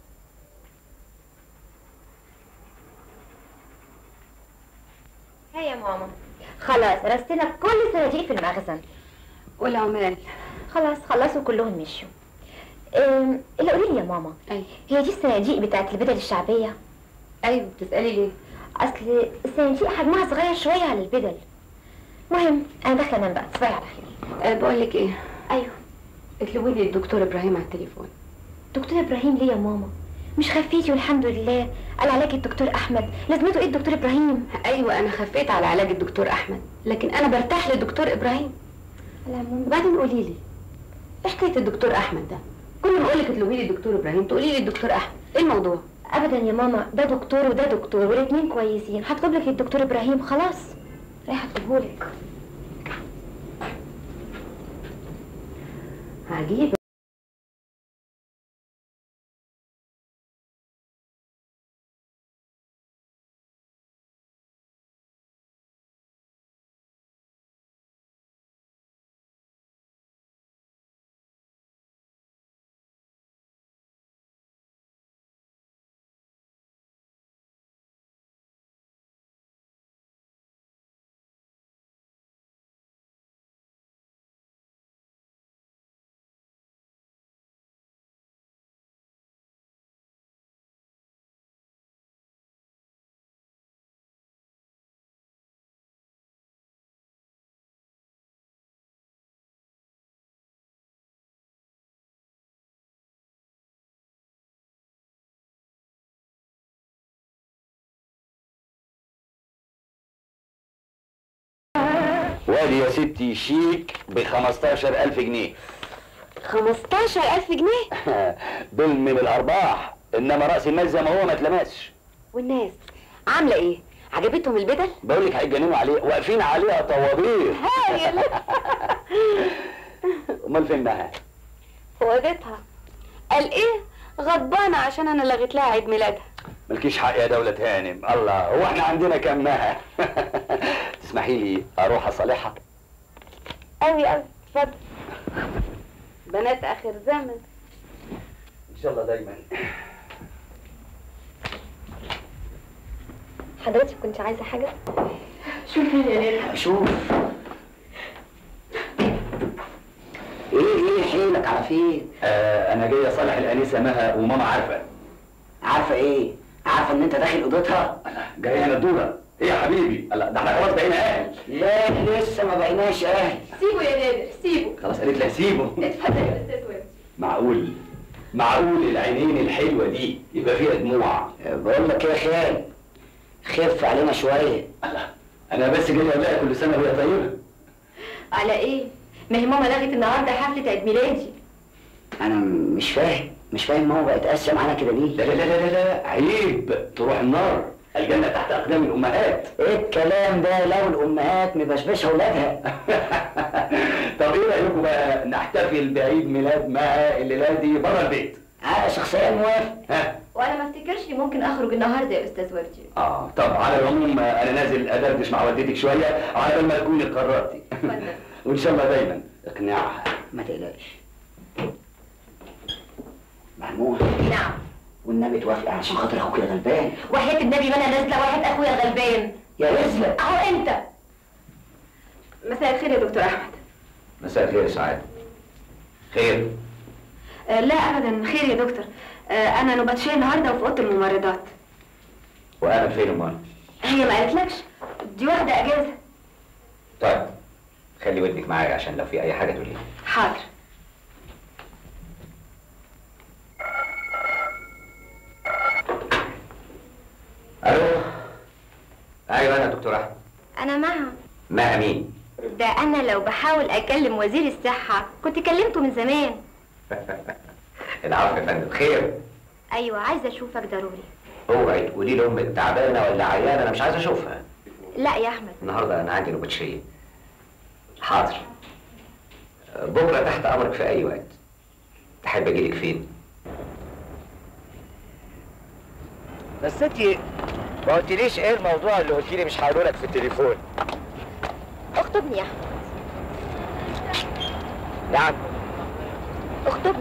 هي يا ماما خلاص رستنا كل الصناديق في المخزن والعمال خلاص خلصوا كلهم مشوا أم، اللي قولي لي يا ماما ايوه هي دي الصناديق بتاعت البدل الشعبية ايوه بتسالي ليه اصل الصناديق حجمها صغير شوية على البدل مهم انا داخلة انام بقى تصبحي على خير أه بقول لك ايه ايوه اطلبوا لي الدكتور ابراهيم على التليفون دكتور ابراهيم ليه يا ماما مش خفيتي والحمد لله قال عليك الدكتور احمد لازمته ايه الدكتور ابراهيم ايوه انا خفيت على علاج الدكتور احمد لكن انا برتاح للدكتور ابراهيم على العموم وبعدين قولي لي ايه حكايه الدكتور احمد ده كل ما اقول لك اطلبي لي الدكتور ابراهيم تقولي لي الدكتور احمد ايه الموضوع ابدا يا ماما ده دكتور وده دكتور والاتنين كويسين هطلب لك الدكتور ابراهيم خلاص رايحه اطلبهولك عجيب وادي يا ستي شيك ب 15000 جنيه 15000 جنيه دول من الارباح انما راس المال زي ما هو ما اتلمسش والناس عامله ايه عجبتهم البدل بقول لك هيتجننوا عليه واقفين عليها طوابير هايل امال فين بقى في اوضتها قال ايه غضبانه عشان انا لغيت لها عيد ميلادها مالكيش مالكيش حق يا دولة هانم الله هو احنا عندنا كمها تسمحي لي اروح اصالحها قوي قوي اتفضل بنات اخر زمن ان شاء الله دايما حضرتك كنت عايزه حاجه شوفي يا ليلى شوف ايه ايه حيلك على فين آه انا جاي اصالح الانسه مها وماما عارفه عارفه ايه عارفه ان انت داخل اوضتها جاي هنا الدوره ايه يا حبيبي الله ده احنا خلاص بقينا اهل لا لسه ما بقيناش اهل سيبه يا نادر سيبه خلاص قالت لي سيبه اتفضل يا استاذ وردي معقول معقول العينين الحلوه دي يبقى فيها دموع بقول لك ايه يا خال خف علينا شويه الله انا بس جاي اقول لها كل سنه وهي طيبه على ايه ما هي ماما لغت النهارده حفله عيد ميلادي انا مش فاهم مش فاهم ماما بقت قاسيه معانا كده ليه لا لا لا لا لا عيب تروح النار الجنه تحت اقدام الامهات ايه الكلام ده لو الامهات مبشبشه ولادها طب ايه رايكم بقى نحتفل بعيد ميلاد مها الليله دي بره البيت انا شخصيا موافق ها وانا ما افتكرش ممكن اخرج النهارده يا استاذ وردي اه طب على العموم آه، انا نازل ادردش مع والدتك شويه على بال ما تكوني قررتي اتفضل. وان شاء الله دايما اقنعها ما تقلقش محمود نعم والنبي توافق عشان خاطر اخوك الغلبان وحياة النبي ما انا نازله وحياة اخويا غلبان يا رزلة اهو انت مساء الخير يا دكتور احمد مساء الخير يا سعاد خير آه لا ابدا خير يا دكتور آه انا نبطشيه النهارده وفي اوضه الممرضات وانا فين امال هي ما قالتلكش دي واخده اجازه طيب خلي ودنك معايا عشان لو في اي حاجه تقولي حاضر الو ايوه انا دكتور احمد انا معها ما مين ده انا لو بحاول اكلم وزير الصحه كنت كلمته من زمان العفو يا فندم خير ايوه عايزه اشوفك ضروري اوعي تقولي لي امك تعبانه ولا عيانه انا مش عايز اشوفها لا يا احمد النهارده انا عندي نوبتشيه حاضر بكره تحت امرك في اي وقت تحب اجيلك فين بس انت ما قلتليش ايه الموضوع اللي قلت لي مش هقوله لك في التليفون اخطبني يا احمد نعم اخطبني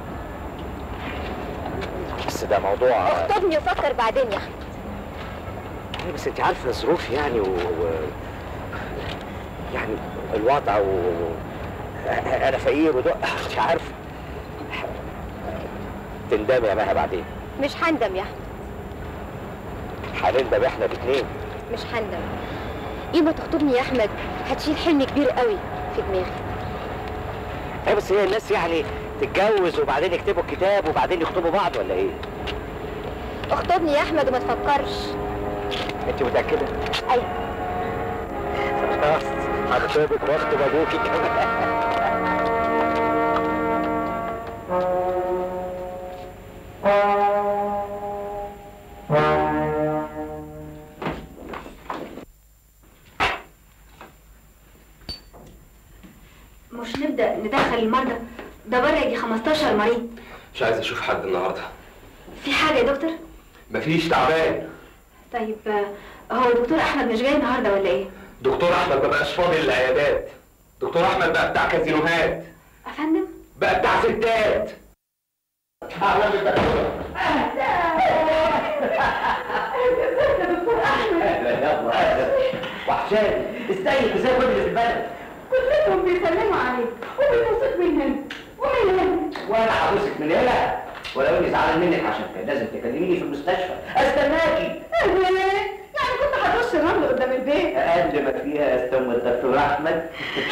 بس ده موضوع اخطبني وفكر بعدين يا احمد أيوة بس انت عارفه ظروفي يعني و... و... يعني الوضع و... انا فقير ودق مش عارف تندمي يا مها بعدين مش هندم يا احمد هنندم احنا الاثنين مش هندم يوم ما تخطبني يا احمد هتشيل حلم كبير قوي في دماغي ايه بس هي الناس يعني تتجوز وبعدين يكتبوا كتاب وبعدين يخطبوا بعض ولا ايه؟ اخطبني يا احمد وما تفكرش انت متأكدة؟ ايوه خلاص هخطبك واخطب ابوكي كمان مش نبدا ندخل المرضى ده بره يجي 15 مريض مش عايز اشوف حد النهارده في حاجه يا دكتور مفيش تعبان طيب آه، هو دكتور احمد مش جاي النهارده ولا ايه دكتور احمد ما بقاش فاضي للعيادات دكتور احمد بقى بتاع كازينوهات افندم بقى بتاع ستات اهلا بالدكتور وحشاني ازيك ازاي كل اللي في البلد كلهم بيسلموا عليك وبيبوسوك من هنا ومن هنا وانا هبوسك من هنا ولو اني زعلان منك عشان كان لازم تكلميني في المستشفى استناكي يعني كنت هرش الرمل قدام البيت اقل ما فيها استم الدكتور احمد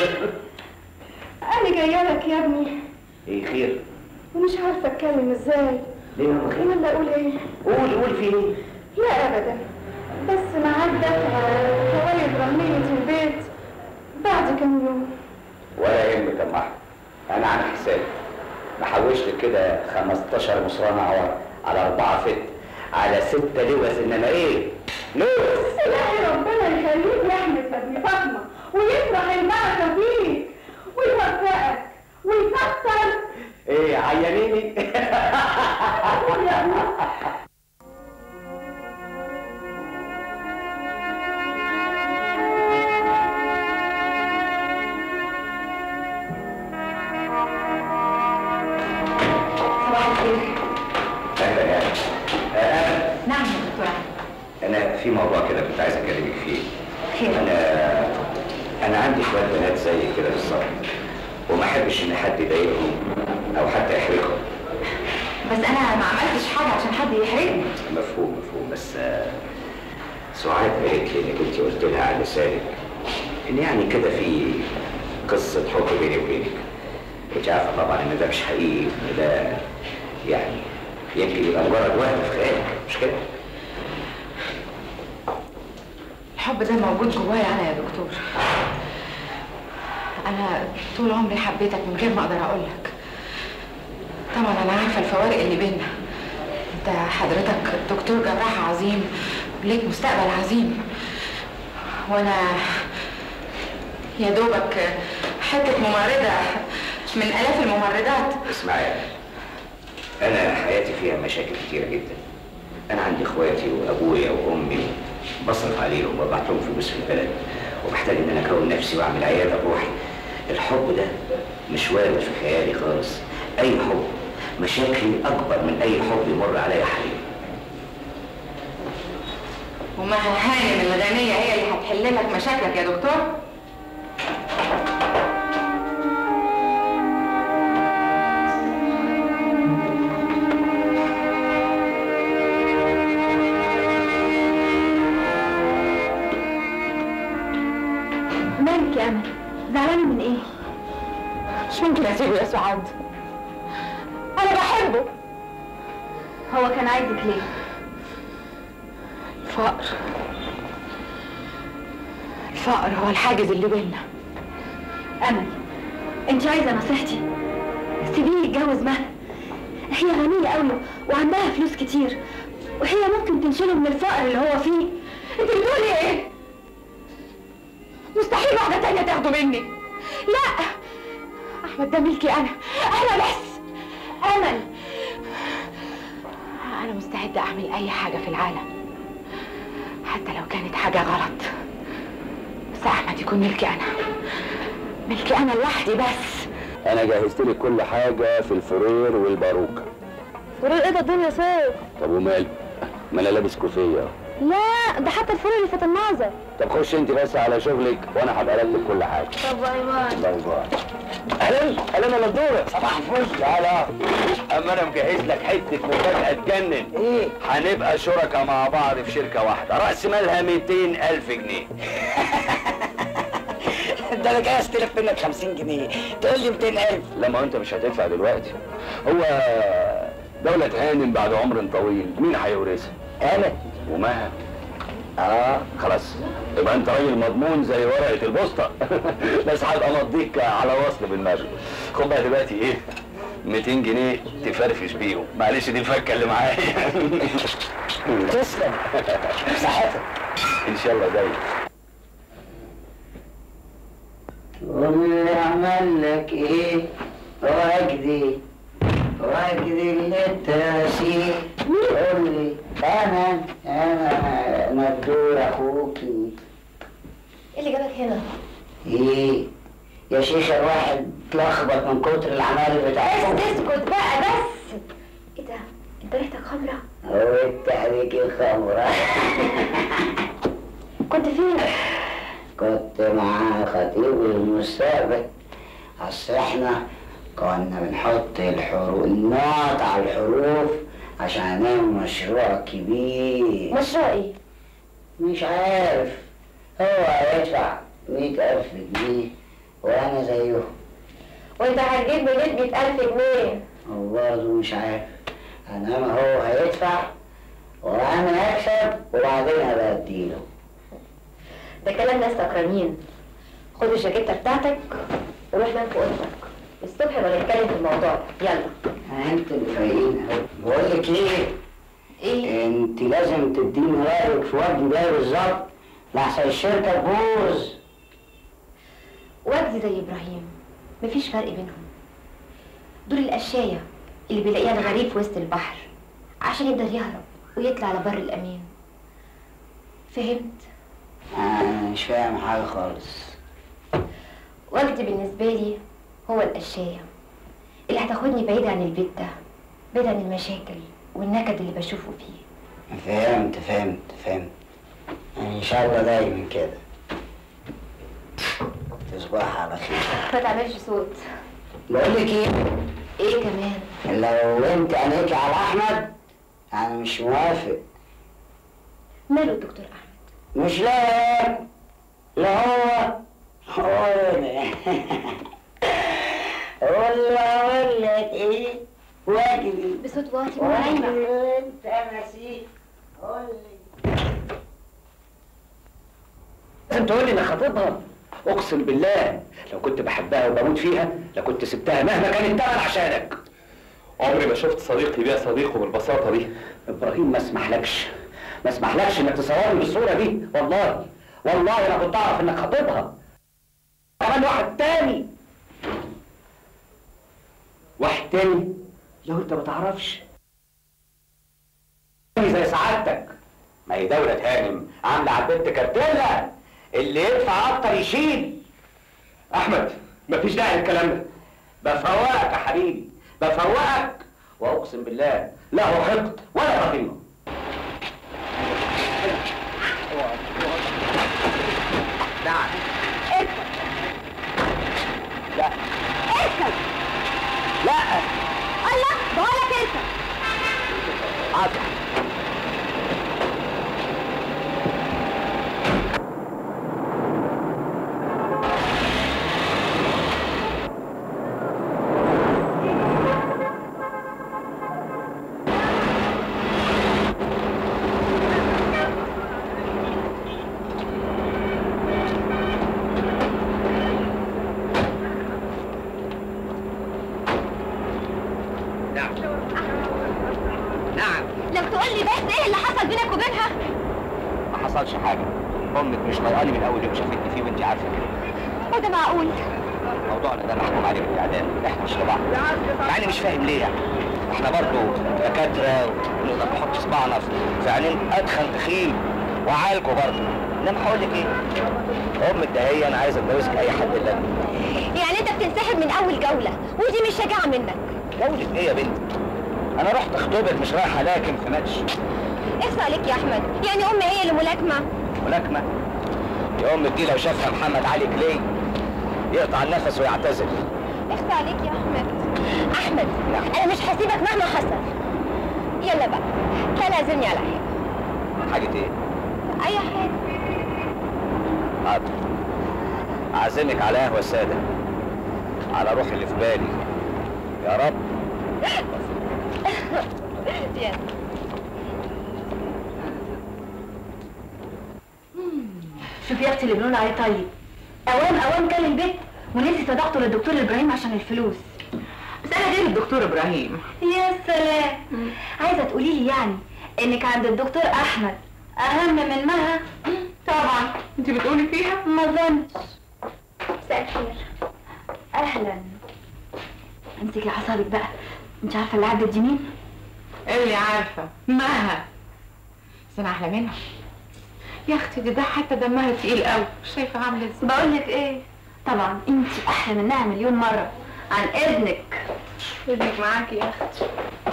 انا جايه لك يا ابني ايه خير ومش عارفه اتكلم ازاي ليه ما خير ولا اقول ايه قول قول في ايه لا ابدا بس مع الدفع فوائد رملية البيت بعد كم يوم ولا يهمك يا أم احمد انا عن حسابي محوش لك كده 15 مصرانه عوار على اربعه فت على ستة لوز انما ايه لوز إلهي ربنا يخليك يا أحمد يا ابن فاطمة ويفرح البركة فيك ويوفقك ويكتر ايه عيانيني يا ابني صباح الخير اهلا يا اهلا نعم يا دكتور أحمد انا في موضوع كده كنت عايز اكلمك فيه خير انا انا عندي شويه بنات زي كده بالظبط وما احبش ان حد يضايقهم او حتى يحرجهم بس انا ما عملتش حاجه عشان حد يحرجني مفهوم مفهوم بس آه، سعاد قالت لي انك انت قلت لها على لسانك ان يعني كده في قصه حب بيني وبينك وانت عارفه طبعا ان ده مش حقيقي إن ده يعني يمكن يبقى مجرد وهم في خيالك مش كده؟ الحب ده موجود جوايا انا يا دكتور انا طول عمري حبيتك من غير ما اقدر اقول لك طبعا انا عارفه الفوارق اللي بيننا انت حضرتك دكتور جراح عظيم وليك مستقبل عظيم وانا يا دوبك حته ممرضه من الاف الممرضات اسمعي انا حياتي فيها مشاكل كتيره جدا انا عندي اخواتي وابويا وامي بصرف عليهم وببعت لهم فلوس في البلد وبحتاج ان انا اكون نفسي واعمل عياده بروحي الحب ده مش وارد في خيالي خالص اي حب مشاكلي اكبر من اي حب يمر عليا حاليا وما هانم الغنيه هي اللي هتحل لك مشاكلك يا دكتور مالك يا امل زعلانه من ايه مش ممكن اسيبه يا سعاد انا بحبه هو كان عايزك ليه الفقر الفقر هو الحاجز اللي بيننا امل انت عايزه نصيحتي سيبيه يتجوز مهلا هي غنيه قوي وعندها فلوس كتير وهي ممكن تنشله من الفقر اللي هو فيه انت بتقولي ايه مستحيل واحده تانية تاخده مني لا احمد ده ملكي انا انا بس امل انا مستعده اعمل اي حاجه في العالم حتى لو كانت حاجه غلط بس احمد يكون ملكي انا ملكي انا لوحدي بس انا جهزت لك كل حاجه في الفرير والباروكه فريق ايه ده الدنيا صوت طب وماله ما انا لابس كوفيه أهو. لا ده حتى الفريق اللي فات النظر طب خش انت بس على شغلك وانا هبقى لك كل حاجه طب باي باي باي باي اهلا اهلا يا مدورة صباح الفل تعالى اما انا مجهز لك حته مفاجاه تجنن ايه هنبقى شركاء مع بعض في شركه واحده راس مالها 200 الف جنيه ده انا جاي استلف منك 50 جنيه تقول لي 200000 لما انت مش هتدفع دلوقتي هو دولة هانم بعد عمر طويل مين هيورثها؟ انا ومها اه خلاص يبقى انت راجل مضمون زي ورقة البوسطة بس هبقى مضيك على وصل بالمغرب خد بقى دلوقتي ايه 200 جنيه تفرفش بيهم معلش دي الفكة اللي معايا تسلم صحتك ان شاء الله زي واللي عمل لك ايه وجدي وجدي اللي تراسيه قول لي انا انا مبدور اخوكي ايه اللي جابك هنا ايه يا شيخ الواحد اتلخبط من كتر العمال بتاعته بس اسكت بقى بس ايه ده انت ريحتك خمره قلت عليك الخمرة كنت فين كنت مع خطيب المستقبل اصل احنا كنا بنحط الحروف النقط على الحروف عشان نعمل مشروع كبير مشروع ايه مش عارف هو هيدفع مئة ألف جنيه وأنا زيه وانت هتجيب منين 100000 جنيه برضه مش عارف انما هو هيدفع وانا هكسب وبعدين هبقى اديله ده كلام ناس سكرانين خد الجاكيته بتاعتك وروح نام في اوضتك الصبح بقى نتكلم في الموضوع ده يلا انت اللي فايقين أوي. بقول لك ايه ايه انت لازم تديني رايك في وجهي ده بالظبط لحسن الشركه تبوظ وجدي زي ابراهيم مفيش فرق بينهم دول القشايه اللي بيلاقيها الغريب في وسط البحر عشان يقدر يهرب ويطلع على بر الامان فهمت انا مش فاهم حاجه خالص وجدي بالنسبه لي هو القشايه اللي هتاخدني بعيد عن البيت ده بعيد عن المشاكل والنكد اللي بشوفه فيه فهمت فهمت فهمت ان شاء الله دايما كده تصبح على خير ما تعملش صوت بقول لك ايه ايه كمان لو انت عينيكي على احمد انا مش موافق ماله الدكتور احمد مش لا لا هو هو انا اقول له اقول لك ايه واجري بصوت واطي ونايمه واجري انت نسيت قول لي لازم تقول لي انا خطيبها اقسم بالله لو كنت بحبها وبموت فيها لكنت سبتها مهما كان الثمن عشانك عمري ما شفت صديق يبيع صديقه بالبساطه دي ابراهيم ما اسمحلكش ما اسمحلكش انك تصورني بالصوره دي والله والله انا كنت اعرف انك خطيبها كمان واحد تاني واحد تاني لو انت ما تعرفش زي سعادتك ما هي دولة هانم عاملة على البنت كارتيلا اللي يدفع اكتر يشيل احمد مفيش داعي للكلام ده بفوقك يا حبيبي بفوقك واقسم بالله لا هو حقد ولا رحيمه نعم لا اركب لا الله بقولك اركب حاضر نعم نعم لو تقول لي بس ايه اللي حصل بينك وبينها ما حصلش حاجه امك مش طايقاني من اول يوم شافتني فيه وانت عارفه كده وده معقول موضوعنا ده محكوم عليه بالاعدام احنا مش لبعض مع اني مش فاهم ليه يعني احنا برضه دكاتره ونقدر نحط صباعنا في في عينين ادخن تخين وعالجه برضه انما هقول لك ايه امك ده هي انا عايز اتجوزك اي حد الا أنا. يعني انت بتنسحب من اول جولة ودي مش شجاعة منك جوزك ايه يا بنتي انا رحت اخطبك مش رايح الاكم في ماتش اخصى عليك يا احمد يعني امي هي اللي ملاكمة ملاكمه يا امك دي لو شافها محمد علي كلي يقطع النفس ويعتزل اخصى عليك يا احمد احمد انا مش هسيبك مهما حصل يلا بقى تعالى عزمني على حاجة حاجه ايه اي حاجة حاضر أعزمك على قهوة سادة على روحي اللي في بالي يا رب يلا شوفي يا اختي اللي بنقول عليه طيب اوام اوام كان البيت ونسي صداقته للدكتور ابراهيم عشان الفلوس بس انا غير الدكتور ابراهيم يا سلام عايزه تقولي لي يعني انك عند الدكتور احمد اهم من مها طبعا انت بتقولي فيها ما ظنش مساء الخير اهلا امسكي اعصابك بقى انت عارفه اللي عدت دي مين اللي عارفه مها بس انا احلى منها يا اختي دي ده حتى دمها تقيل قوي شايفه عامله ازاي بقول لك ايه طبعا انت احلى منها مليون مره عن ابنك ابنك معاكي يا اختي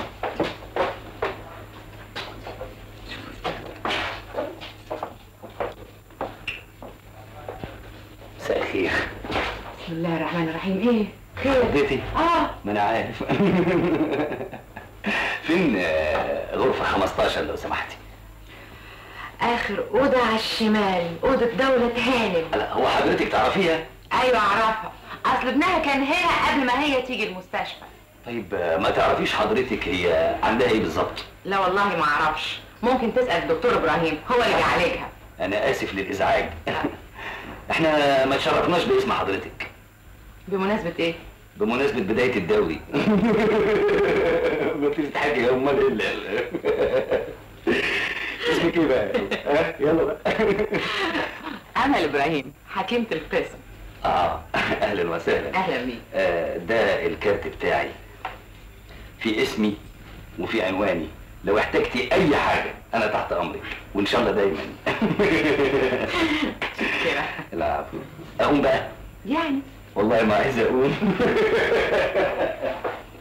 مساء الخير بسم الله الرحمن الرحيم ايه خير اديتي اه ما انا عارف فين آه، غرفة 15 لو سمحتي اخر اوضه على الشمال اوضه دوله هانم لا هو حضرتك تعرفيها ايوه اعرفها اصل ابنها كان هنا قبل ما هي تيجي المستشفى طيب آه، ما تعرفيش حضرتك هي عندها ايه بالظبط لا والله ما اعرفش ممكن تسال الدكتور ابراهيم هو اللي بيعالجها انا اسف للازعاج احنا ما تشرفناش باسم حضرتك بمناسبه ايه بمناسبة بداية الدوري ما تستحقي يا امال الا اسمك ايه بقى؟ ها؟ يلا بقى امل ابراهيم حكيمه القسم اه اهلا وسهلا اهلا بيك آه ده الكارت بتاعي في اسمي وفي عنواني لو احتجتي اي حاجة انا تحت امرك وان شاء الله دايما كده العفو اقوم بقى يعني والله ما عايز اقوم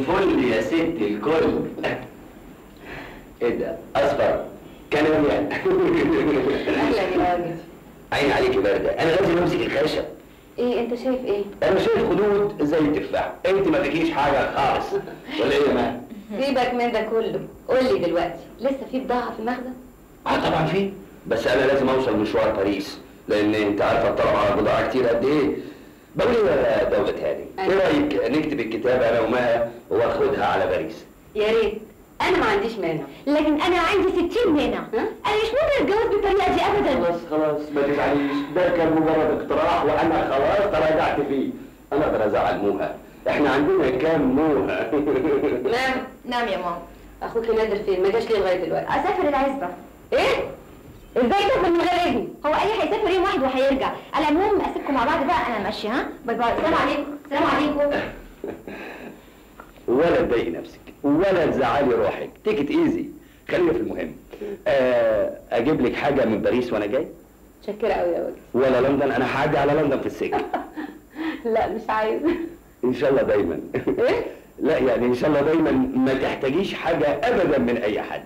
الفل يا ست الكل ايه ده اصفر كناريا اهلا يا راجل عين عليكي بارده انا لازم امسك الخشب ايه انت شايف ايه انا شايف خدود زي التفاح انت ما فيكيش حاجه خالص ولا ايه يا مان سيبك من ده كله قول لي دلوقتي لسه في بضاعه في المخزن اه طبعا في بس انا لازم اوصل مشوار باريس لان انت عارفه الطلب على البضاعه كتير قد ايه بقول ايه يا دولة هاني ايه رايك نكتب الكتاب انا وماها واخدها على باريس يا ريت انا ما عنديش مانع لكن انا عندي 60 مانع انا مش ممكن اتجوز بالطريقه دي ابدا خلاص خلاص ما تزعليش ده كان مجرد اقتراح وانا خلاص تراجعت فيه انا اقدر ازعل موها احنا عندنا كام موها نعم نعم يا ماما اخوك نادر فين ما جاش ليه لغايه دلوقتي اسافر العزبه ايه ازاي تسافر من غير اذني هو اي هيسافر يوم واحد وهيرجع على العموم اسيبكم مع بعض بقى انا ماشيه ها باي باي السلام عليكم السلام عليكم ولا تضايقي نفسك ولا تزعلي روحك تيكت ايزي خلينا في المهم آه، اجيب لك حاجه من باريس وانا جاي متشكره قوي يا وجدي ولا لندن انا هعدي على لندن في السكه لا مش عايز ان شاء الله دايما ايه لا يعني ان شاء الله دايما ما تحتاجيش حاجه ابدا من اي حد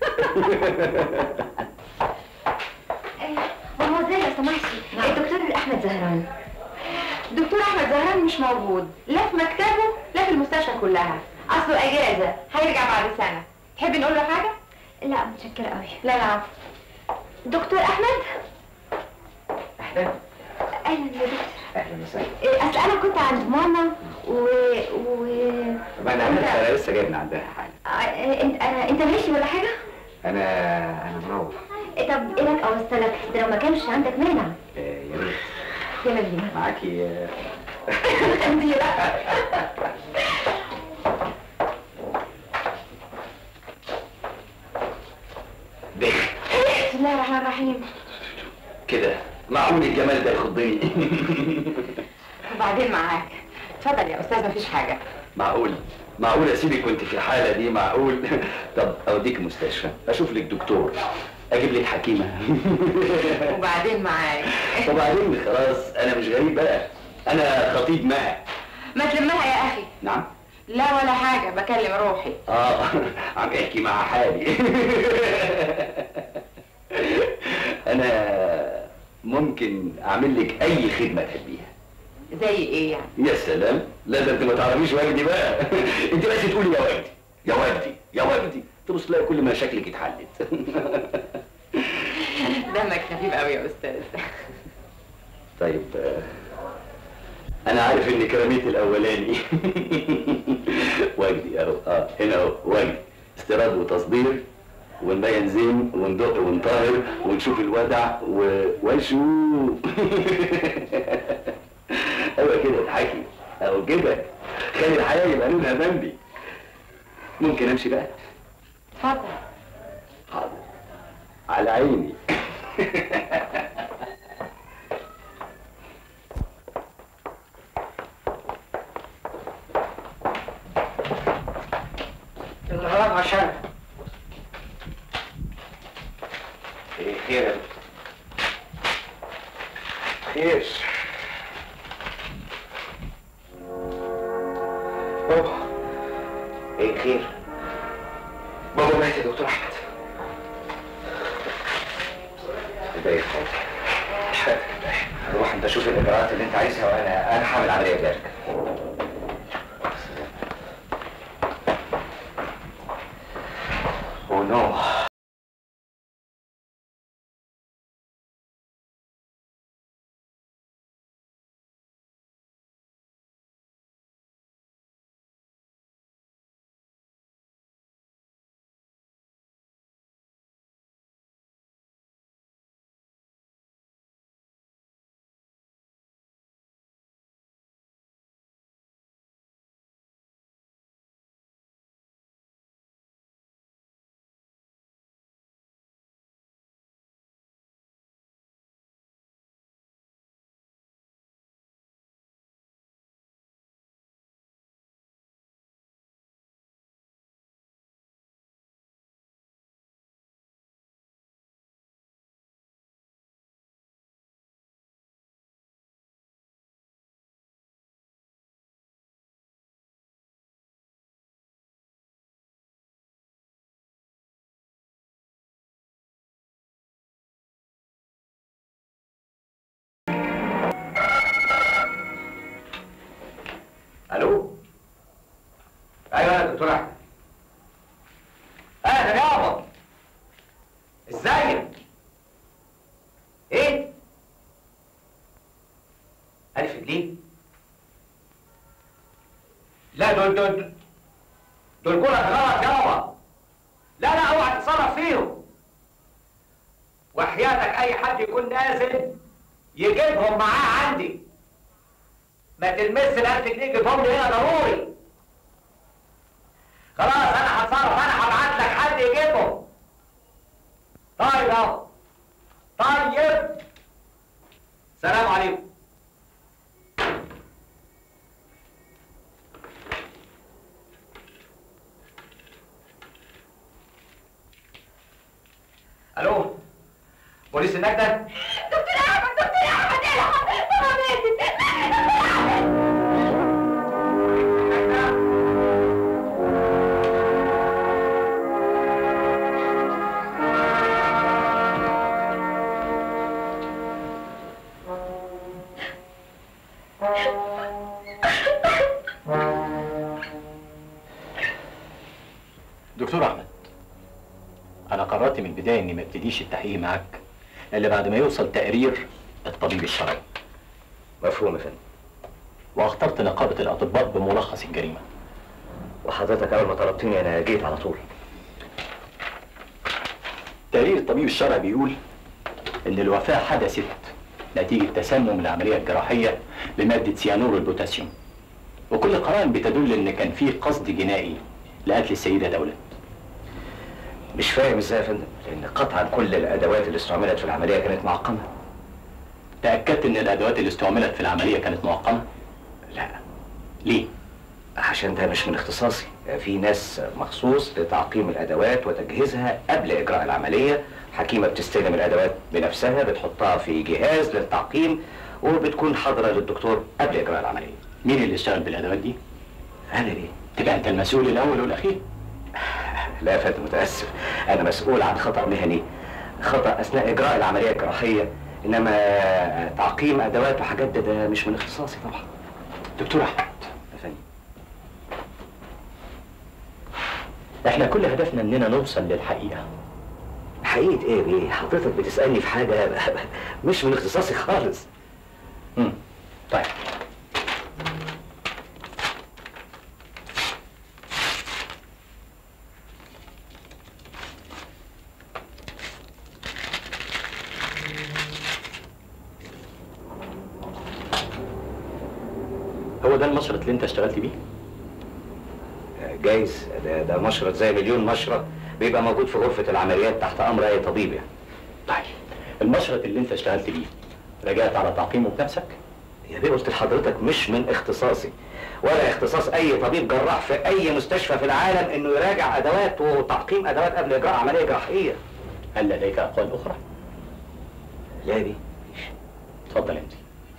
ماما ازاي لو سمحتي الدكتور احمد زهران دكتور احمد زهران مش موجود لا في مكتبه لا في المستشفى كلها اصله اجازه هيرجع بعد سنه تحبي نقول له حاجه لا متشكره قوي لا لا عفو دكتور احمد اهلا اهلا يا دكتور اهلا وسهلا إيه، اصل انا كنت عند ماما و و ما انا عارف انا لسه جاي من عندها حاجه آه، انت انا انت ماشي ولا حاجه انا انا مروح إيه، طب ايه رايك اوصلك ده لو ما كانش عندك مانع آه، يا ريت يلا بينا معاكي آه، ده بسم الله الرحمن الرحيم كده معقول الجمال ده يخضني وبعدين معاك اتفضل يا استاذ مفيش حاجه معقول معقول اسيبك وانت في الحاله دي معقول طب اوديك مستشفى اشوف لك دكتور اجيب لك حكيمه وبعدين معاك وبعدين خلاص انا مش غريب بقى انا خطيب ماء ما تلمها يا اخي نعم لا ولا حاجه بكلم روحي اه عم احكي مع حالي انا ممكن اعمل لك اي خدمه تحبيها زي ايه يعني يا سلام لا ده انت ما تعرفيش وجدي بقى انت بس تقولي يا وجدي يا وجدي يا وجدي تبص تلاقي كل مشاكلك اتحلت دمك خفيف قوي يا استاذ طيب آه، انا عارف انك رميت الاولاني وجدي اهو اه هنا اهو وجدي استيراد وتصدير ونبين زين وندق ونطهر ونشوف الودع و... ونشوف ايوه كده اضحكي اهو كده خلي الحياه يبقى لونها بامبي ممكن امشي بقى اتفضل حاضر على عيني الغلط عشان ايه خير يا دكتور؟ خير بابا ايه خير بابا مات يا دكتور احمد ازاي حياتك روح انت شوف الاجراءات اللي انت عايزها وانا انا هعمل عمليه جارك Oh no. الو ايوه يا دكتور احمد اهلا يابا ازيك ايه الف جنيه لا دول دول دول كلك غلط يابا لا لا اوعى تتصرف فيهم وحياتك اي حد يكون نازل يجيبهم معاه عندي ما تلمس الألف جنيه جيبهم لي هنا ضروري خلاص انا هتصرف انا هبعت لك حد يجيبهم طيب اهو طيب سلام عليكم الو بوليس النجدة دكتور احمد دكتور احمد الحق ماما ماتت دكتور احمد دكتور احمد انا قررت من البدايه اني ما ابتديش التحقيق معاك الا بعد ما يوصل تقرير الطبيب الشرعي مفهوم يا فندم واخترت نقابه الاطباء بملخص الجريمه وحضرتك اول ما طلبتني انا جيت على طول تقرير الطبيب الشرعي بيقول ان الوفاه حدثت نتيجه تسمم العمليه الجراحيه بماده سيانور البوتاسيوم وكل قرائن بتدل ان كان في قصد جنائي لقتل السيده دولة مش فاهم ازاي يا فندم لان قطعا كل الادوات اللي استعملت في العمليه كانت معقمه تاكدت ان الادوات اللي استعملت في العمليه كانت معقمه لا ليه عشان ده مش من اختصاصي في ناس مخصوص لتعقيم الادوات وتجهيزها قبل اجراء العمليه حكيمه بتستلم الادوات بنفسها بتحطها في جهاز للتعقيم وبتكون حاضره للدكتور قبل اجراء العمليه مين اللي اشتغل بالادوات دي انا ليه تبقى انت المسؤول الاول والاخير لا يا فندم متاسف انا مسؤول عن خطا مهني خطا اثناء اجراء العمليه الجراحيه انما تعقيم ادوات وحاجات ده, ده مش من اختصاصي طبعا دكتور احمد يا فندم احنا كل هدفنا اننا نوصل للحقيقه حقيقه ايه بيه حضرتك بتسالني في حاجه مش من اختصاصي خالص امم طيب هو ده المشرط اللي انت اشتغلت بيه جايز ده, ده مشرط زي مليون مشرط بيبقى موجود في غرفه العمليات تحت امر اي طبيب يعني طيب المشرط اللي انت اشتغلت بيه رجعت على تعقيمه بنفسك يا بيه قلت لحضرتك مش من اختصاصي ولا اختصاص اي طبيب جراح في اي مستشفى في العالم انه يراجع ادوات وتعقيم ادوات قبل اجراء عمليه جراحيه هل لديك اقوال اخرى لا بيه اتفضل انت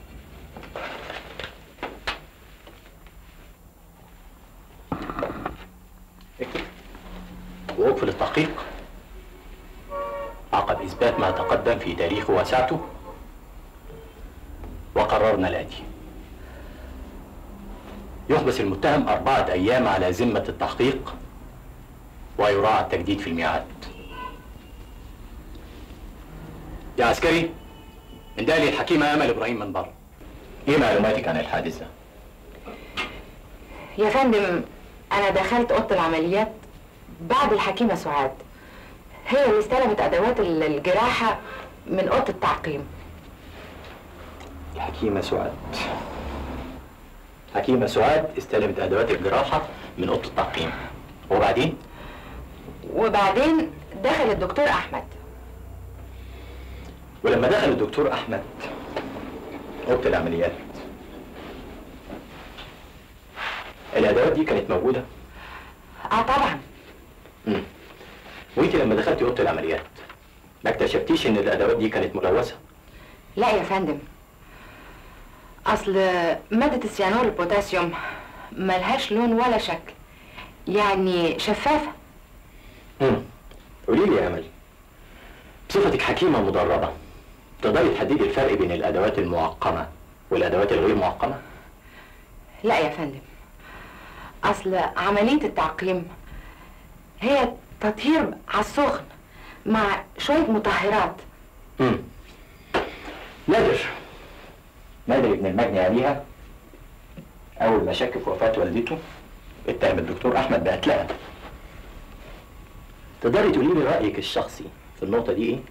اكتب واقفل التحقيق عقب اثبات ما تقدم في تاريخه وسعته وقررنا الاتي يحبس المتهم أربعة أيام على ذمة التحقيق ويراعى التجديد في الميعاد يا عسكري انده لي الحكيمة أمل إبراهيم من بره إيه معلوماتك عن الحادث ده؟ يا فندم انا دخلت اوضه العمليات بعد الحكيمه سعاد هي اللي استلمت ادوات ال- الجراحه من اوضه التعقيم الحكيمة سعاد حكيمة سعاد استلمت أدوات الجراحة من أوضة التعقيم وبعدين وبعدين دخل الدكتور احمد ولما دخل الدكتور أحمد أوضة العمليات الأدوات دي كانت موجودة اه طبعا مم. وانت لما دخلتي أوضة العمليات ما اكتشفتيش إن الأدوات دي كانت ملوثة لا يا فندم اصل ماده السيانور البوتاسيوم ملهاش لون ولا شكل يعني شفافه مم. قولي لي يا أمل بصفتك حكيمة مدربة تقدري تحددي الفرق بين الأدوات المعقمة والأدوات الغير معقمة؟ لا يا فندم اصل عمليه التعقيم هي تطهير على السخن مع شويه مطهرات امم نادر نادر ابن المجني عليها اول ما شك في وفاه والدته اتهم الدكتور احمد بقتلها تقدري تقولي لي رايك الشخصي في النقطه دي ايه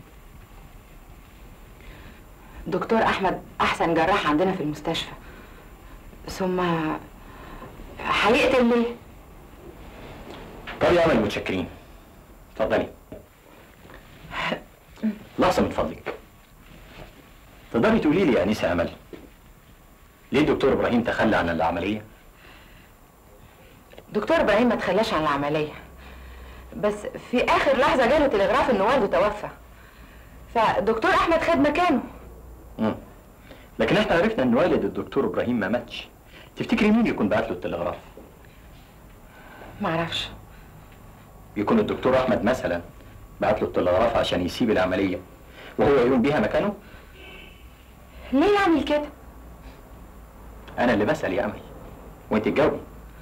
دكتور احمد احسن جراح عندنا في المستشفى ثم هيقتل ليه طب يا امل متشكرين اتفضلي لحظه من فضلك تقدري تقولي لي يا انسه امل ليه الدكتور ابراهيم تخلى عن العمليه دكتور ابراهيم ما تخلاش عن العمليه بس في اخر لحظه جاله تلغراف ان والده توفى فدكتور احمد خد مكانه مم. لكن احنا عرفنا ان والد الدكتور ابراهيم ما ماتش تفتكري مين يكون بعت له التلغراف معرفش يكون الدكتور احمد مثلا بعت له التلغراف عشان يسيب العمليه وهو يقوم بيها مكانه ليه يعمل كده انا اللي بسال يا امل وانت تجاوبي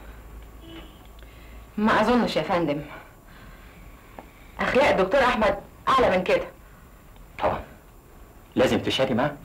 ما اظنش يا فندم اخلاق الدكتور احمد اعلى من كده طبعا لازم تشهدي معاه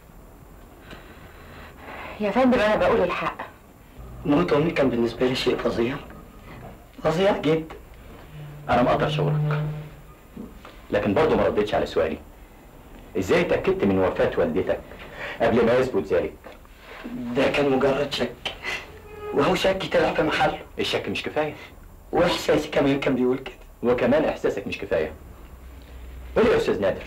يا فندم انا بقول الحق موت امي كان بالنسبه لي شيء فظيع فظيع جدا انا ما اقدرش اشاورك لكن برضه ما ردتش على سؤالي ازاي اتاكدت من وفاه والدتك قبل ما يثبت ذلك ده كان مجرد شك وهو شك طلع في محله الشك مش كفايه واحساسي كمان كان بيقول كده وكمان احساسك مش كفايه قول لي يا استاذ نادر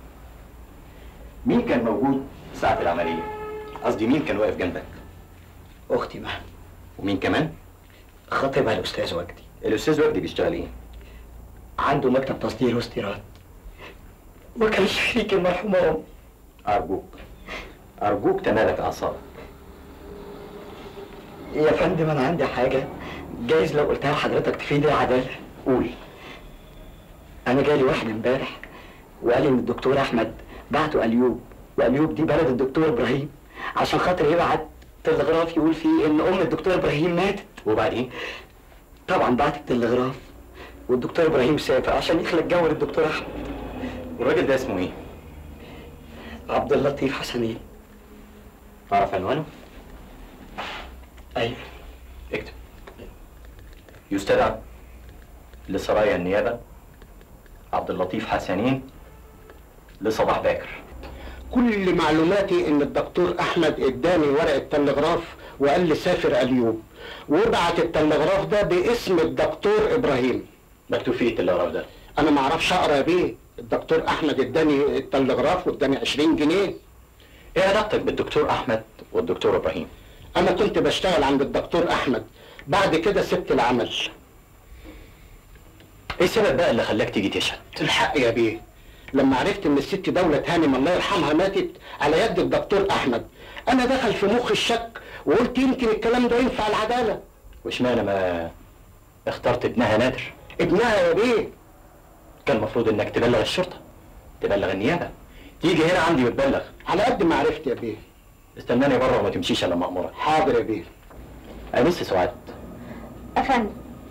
مين كان موجود ساعه العمليه قصدي مين كان واقف جنبك اختي مها ومين كمان خطيبها الاستاذ وجدي الاستاذ وجدي بيشتغل ايه عنده مكتب تصدير واستيراد وكان شريك المرحومه امي ارجوك ارجوك تمالك اعصابك يا فندم انا عندي حاجه جايز لو قلتها لحضرتك تفيد العداله قول انا جالي واحد امبارح وقال ان الدكتور احمد بعته اليوب واليوب دي بلد الدكتور ابراهيم عشان خاطر يبعت تلغراف يقول فيه ان ام الدكتور ابراهيم ماتت وبعدين طبعا بعت التلغراف والدكتور ابراهيم سافر عشان يخلق جو للدكتور احمد والراجل ده اسمه ايه عبد اللطيف حسنين تعرف عنوانه ايوه اكتب يستدعى لسرايا النيابه عبد اللطيف حسنين لصباح باكر كل معلوماتي ان الدكتور احمد اداني ورقه تلغراف وقال لي سافر اليوب وبعت التلغراف ده باسم الدكتور ابراهيم مكتوب فيه التلغراف ده انا ما اعرفش اقرا يا بيه الدكتور احمد اداني التلغراف واداني 20 جنيه ايه علاقتك بالدكتور احمد والدكتور ابراهيم انا كنت بشتغل عند الدكتور احمد بعد كده سبت العمل ايه السبب بقى اللي خلاك تيجي تشهد الحق يا بيه لما عرفت ان الست دولة هانم الله يرحمها ماتت على يد الدكتور احمد انا دخل في مخ الشك وقلت يمكن الكلام ده ينفع العدالة واشمعنى ما اخترت ابنها نادر ابنها يا بيه كان المفروض انك تبلغ الشرطه تبلغ النيابه تيجي هنا عندي وتبلغ على قد ما عرفت يا بيه استناني بره وما تمشيش الا ما امرك حاضر يا بيه انسه سعاد افندم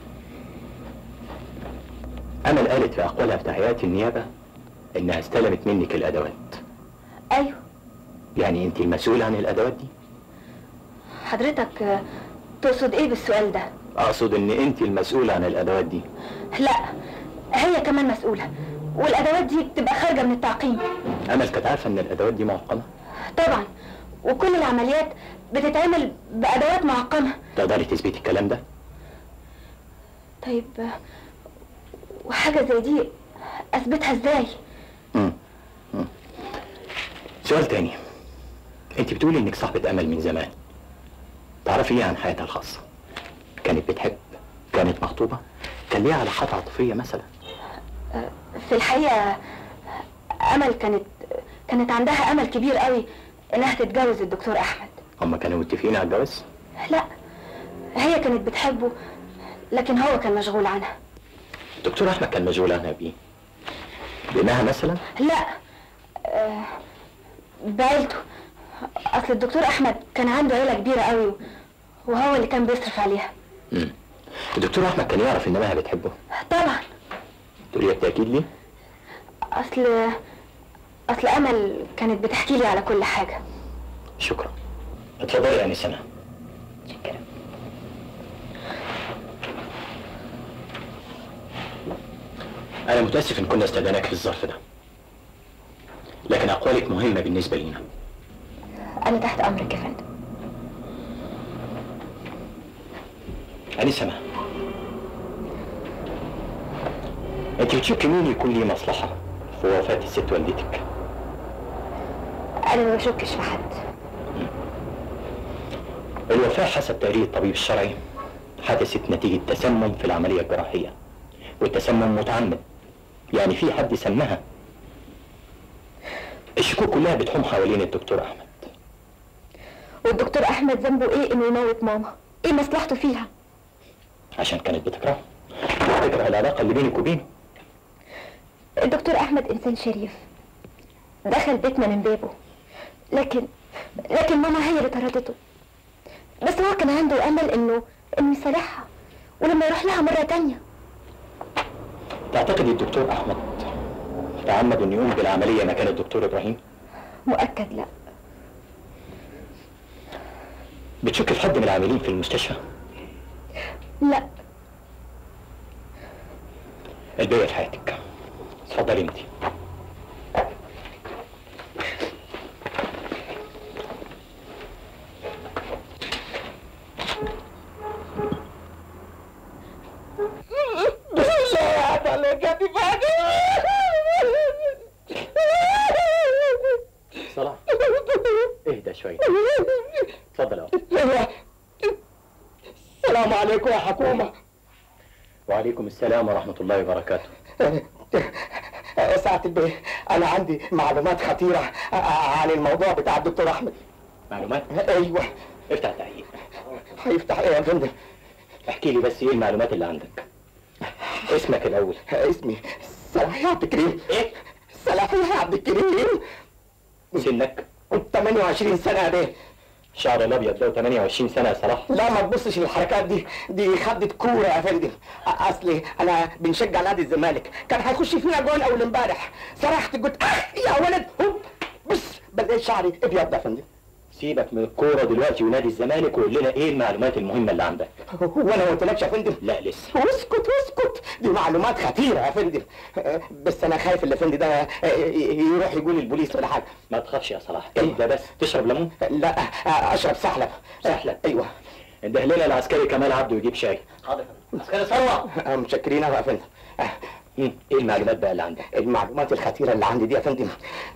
امل قالت في اقوالها في تحيات النيابه انها استلمت منك الادوات ايوه يعني انت المسؤوله عن الادوات دي حضرتك آه، تقصد ايه بالسؤال ده اقصد ان انت المسؤوله عن الادوات دي لا هي كمان مسؤولة والادوات دي بتبقى خارجة من التعقيم امل كانت عارفه ان الادوات دي معقمه طبعا وكل العمليات بتتعمل بادوات معقمة تقدري تثبتي الكلام ده طيب آه، وحاجة زي دي اثبتها ازاي مم. مم. سؤال تاني انت بتقولي انك صاحبة امل من زمان تعرفي ايه عن حياتها الخاصة كانت بتحب كانت مخطوبة كان ليها علاقات عاطفية مثلا في الحقيقة امل كانت كانت عندها امل كبير قوي انها تتجوز الدكتور احمد هما كانوا متفقين على الجواز لا هي كانت بتحبه لكن هو كان مشغول عنها الدكتور احمد كان مشغول عنها بايه بانها مثلا لا آه، بعيلته اصل الدكتور احمد كان عنده عيله كبيره قوي وهو اللي كان بيصرف عليها مم. الدكتور احمد كان يعرف ان مها بتحبه طبعا تقولي لي بالتاكيد ليه اصل اصل امل كانت بتحكي لي على كل حاجه شكرا اتفضلي يا انسه مها شكرا انا متاسف ان كنا استداناك في الظرف ده لكن اقوالك مهمه بالنسبه لينا انا تحت امرك يا فندم انسه مها انت بتشك مين يكون ليه مصلحه في وفاه الست والدتك انا ما بشكش في حد الوفاة حسب تقرير الطبيب الشرعي حدثت نتيجة تسمم في العملية الجراحية والتسمم متعمد يعني في حد سمها الشكوك كلها بتحوم حوالين الدكتور أحمد والدكتور احمد ذنبه ايه انه يموت ماما ايه مصلحته فيها عشان كانت بتكرهه بتكره العلاقة اللي بينك وبينه الدكتور احمد انسان شريف دخل بيتنا من بابه لكن لكن ماما هي اللي طردته بس هو كان عنده امل انه انه يصالحها ولما يروح لها مره تانية تعتقد الدكتور أحمد تعمد إنه يقوم بالعملية مكان الدكتور إبراهيم مؤكد لا بتشك في حد من العاملين في المستشفى لا الباقي في حياتك اتفضلي انت صلاح اهدى شوي اتفضل يا السلام عليكم يا حكومة وعليكم السلام ورحمة الله وبركاته ساعة البيه أنا عندي معلومات خطيرة عن الموضوع بتاع الدكتور أحمد معلومات؟ أيوه افتح التحقيق هيفتح إيه يا فندم؟ احكي لي بس ايه المعلومات اللي عندك اسمك الاول اسمي صلاحي عبد الكريم ايه؟ صلاحي عبد الكريم سنك 28 سنة يا بيه شعر الابيض ده 28 سنة يا صلاح لا ما تبصش للحركات دي دي خدت كورة يا فندم اصلي انا بنشجع نادي الزمالك كان هيخش فينا جول اول امبارح صرخت قلت اه يا ولد هوب بص بلقيت شعري ابيض يا فندم سيبك من الكورة دلوقتي ونادي الزمالك وقول لنا ايه المعلومات المهمة اللي عندك هو انا ما قلتلكش يا فندم لا لسه اسكت اسكت دي معلومات خطيرة يا فندم آه، بس انا خايف اللي فندم ده آه، يروح يقول للبوليس ولا حاجة ما تخافش يا صلاح اهدى بس تشرب ليمون لا آه، اشرب سحلب سحلب ايوه انده لنا العسكري كمال عبده يجيب شاي حاضر عسكري صلى آه، متشكرين أوي يا فندم آه، ايه المعلومات بقى اللي عندك المعلومات الخطيرة اللي عندي دي يا فندم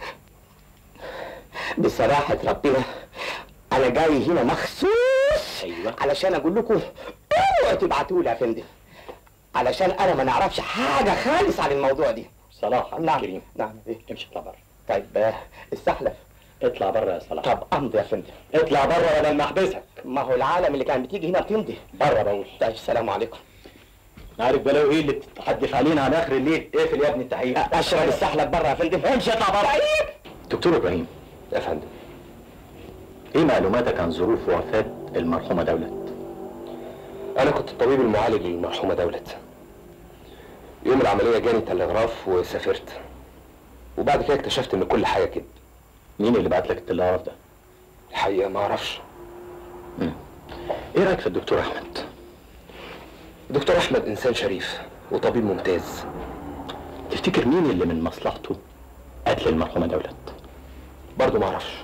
بصراحة ربنا أنا جاي هنا مخصوص ايوه علشان أقول لكم اوعوا تبعتوا لي يا فندم علشان أنا ما نعرفش حاجة خالص عن الموضوع دي صلاح عبد نعم الكريم نعم إيه امشي اطلع بره طيب آه، السحلب اطلع بره يا صلاح طب أمضي يا فندم اطلع بره ولا لما احبسك ما هو العالم اللي كان بتيجي هنا بتمضي بره بقول طيب السلام عليكم عارف بلاوي ايه اللي بتتحدث علينا على اخر الليل اقفل يا ابني التحقيق أشرب السحلب بره يا فندم امشي اطلع بره دكتور ابراهيم يا فندم ايه معلوماتك عن ظروف وفاة المرحومة دولت؟ انا كنت الطبيب المعالج للمرحومه دولت يوم العمليه جاني تلغراف وسافرت وبعد كده اكتشفت ان كل حاجه كده مين اللي بعت لك التلغراف ده؟ الحقيقه ما اعرفش ايه رايك في الدكتور احمد؟ دكتور احمد انسان شريف وطبيب ممتاز تفتكر مين اللي من مصلحته قتل المرحومة دولت؟ برضه ما اعرفش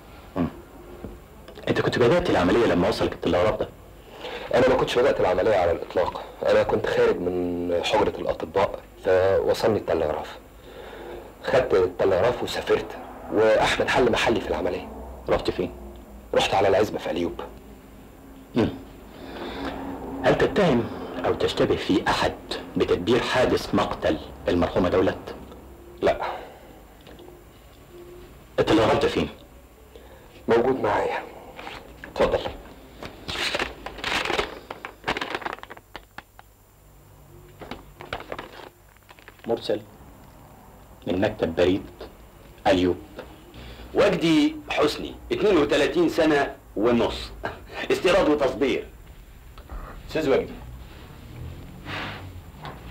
انت كنت بدأت العملية لما وصلك التلغراف ده انا ما كنتش بدات العمليه على الاطلاق انا كنت خارج من حجره الاطباء فوصلني التلغراف خدت التلغراف وسافرت واحمد حل محلي في العمليه رحت فين؟ رحت على العزبه في اليوب مم. هل تتهم او تشتبه في احد بتدبير حادث مقتل المرحومة دولت؟ لا التلغراف ده فين؟ موجود معايا اتفضل مرسل من مكتب بريد ايوب وجدي حسني 32 سنة ونص استيراد وتصدير استاذ وجدي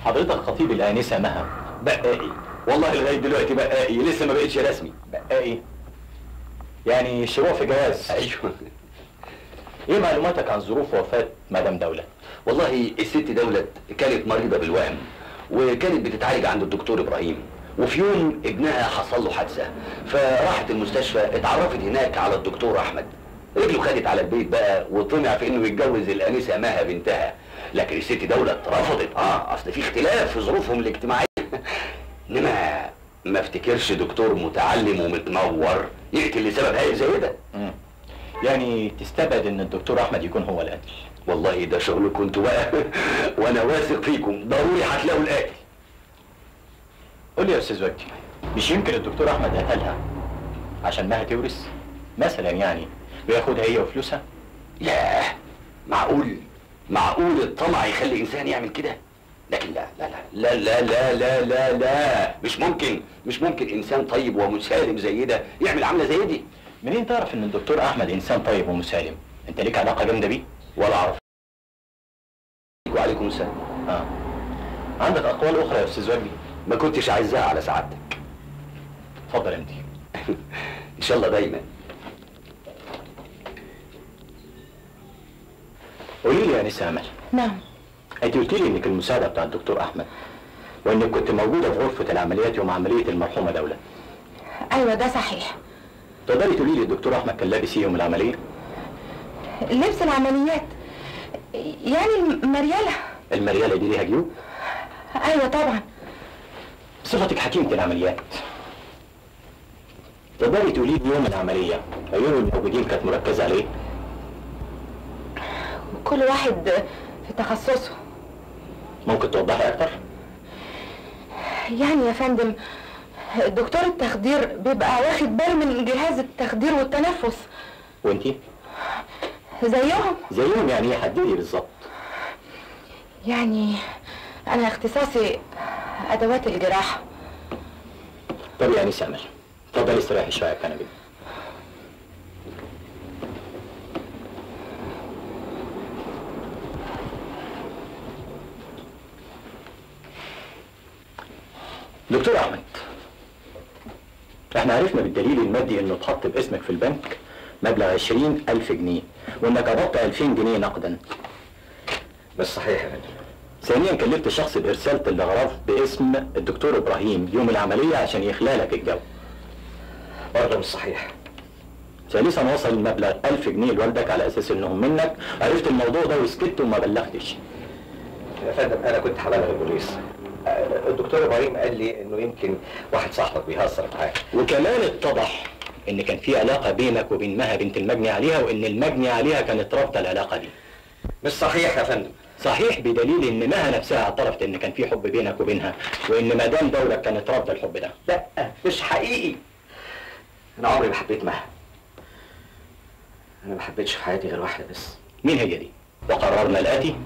حضرتك خطيب الآنسة مها بقائي والله لغايه دلوقتي بقائي لسه ما بقتش رسمي بقائي يعني شروع في جواز ايوه ايه معلوماتك عن ظروف وفاة مدام دولة؟ والله الست دولت كانت مريضه بالوهم وكانت بتتعالج عند الدكتور ابراهيم وفي يوم ابنها حصل له حادثه فراحت المستشفى اتعرفت هناك على الدكتور احمد رجله خدت على البيت بقى وطمع في انه يتجوز الانسه مها بنتها لكن الست دولت رفضت اه اصل في اختلاف في ظروفهم الاجتماعيه انما ما افتكرش دكتور متعلم ومتنور يقتل لسبب هاي زي ده يعني تستبعد ان الدكتور احمد يكون هو القاتل والله ده شغلكم انتوا بقى وانا واثق فيكم ضروري هتلاقوا القاتل قول لي يا استاذ وجدي مش يمكن الدكتور احمد قتلها عشان مها تورث مثلا يعني وياخدها هي وفلوسها ياه معقول معقول الطمع يخلي انسان يعمل كده لكن لا لا لا لا لا لا لا لا لا مش ممكن مش ممكن انسان طيب ومسالم زي ده يعمل عمله زي دي منين تعرف ان الدكتور احمد انسان طيب ومسالم انت ليك علاقه جامده بيه ولا اعرف وعليكم السلام اه عندك اقوال اخرى يا استاذ وجدي ما كنتش عايزاها على سعادتك اتفضل انت ان شاء الله دايما قولي لي يا نسا امل نعم انت قلت لي انك المساعده بتاع الدكتور احمد وانك كنت موجوده في غرفه العمليات يوم عمليه المرحومه دوله ايوه ده صحيح تقدري تقولي لي الدكتور احمد كان لابس ايه يوم العمليه لبس العمليات يعني المريالة المرياله دي ليها جيوب ايوه طبعا صفتك حكيمه العمليات تقدري تقولي لي يوم العمليه عيون الموجودين كانت مركزه على ايه كل واحد في تخصصه ممكن توضحي اكتر يعني يا فندم دكتور التخدير بيبقى واخد باله من جهاز التخدير والتنفس وانتي زيهم زيهم يعني ايه حددي بالظبط يعني انا اختصاصي ادوات الجراحه طب يعني سامر اتفضلي استريحي شويه على الكنبه دكتور احمد احنا عرفنا بالدليل المادي انه اتحط باسمك في البنك مبلغ عشرين الف جنيه وانك قبضت الفين جنيه نقدا بس صحيح يا فندم ثانيا كلفت شخص بارسال تلغراف باسم الدكتور ابراهيم يوم العمليه عشان يخلع لك الجو برضه مش صحيح ثالثا وصل المبلغ 1000 جنيه لوالدك على اساس انهم منك عرفت الموضوع ده وسكت وما بلغتش يا فندم انا كنت هبلغ البوليس آه، الدكتور ابراهيم قال لي انه يمكن واحد صاحبك بيهزر معاك وكمان اتضح ان كان في علاقه بينك وبين مها بنت المجني عليها وان المجني عليها كانت رافضه العلاقه دي مش صحيح يا فندم صحيح بدليل ان مها نفسها اعترفت ان كان في حب بينك وبينها وان مدام دولة كانت رافضه الحب ده لا مش حقيقي انا عمري ما حبيت مها انا ما حبيتش في حياتي غير واحده بس مين هي دي وقررنا الاتي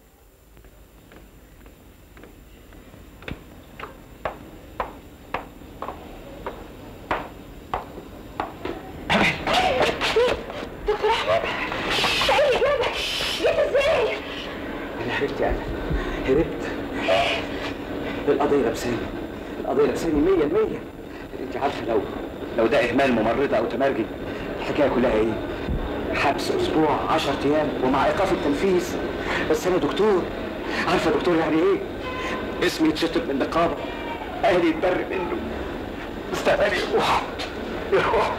دكتور احمد ايه جابك جيت ازاي انا هربت يا انا هربت القضيه لابساني القضيه لابساني 100 100 انت عارفه لو لو ده اهمال ممرضه او تمرجي الحكايه كلها ايه؟ حبس اسبوع 10 ايام ومع ايقاف التنفيذ بس انا دكتور عارفه دكتور يعني ايه؟ اسمي يتشطب من النقابه اهلي يتبر منه مستقبلي يروح يروح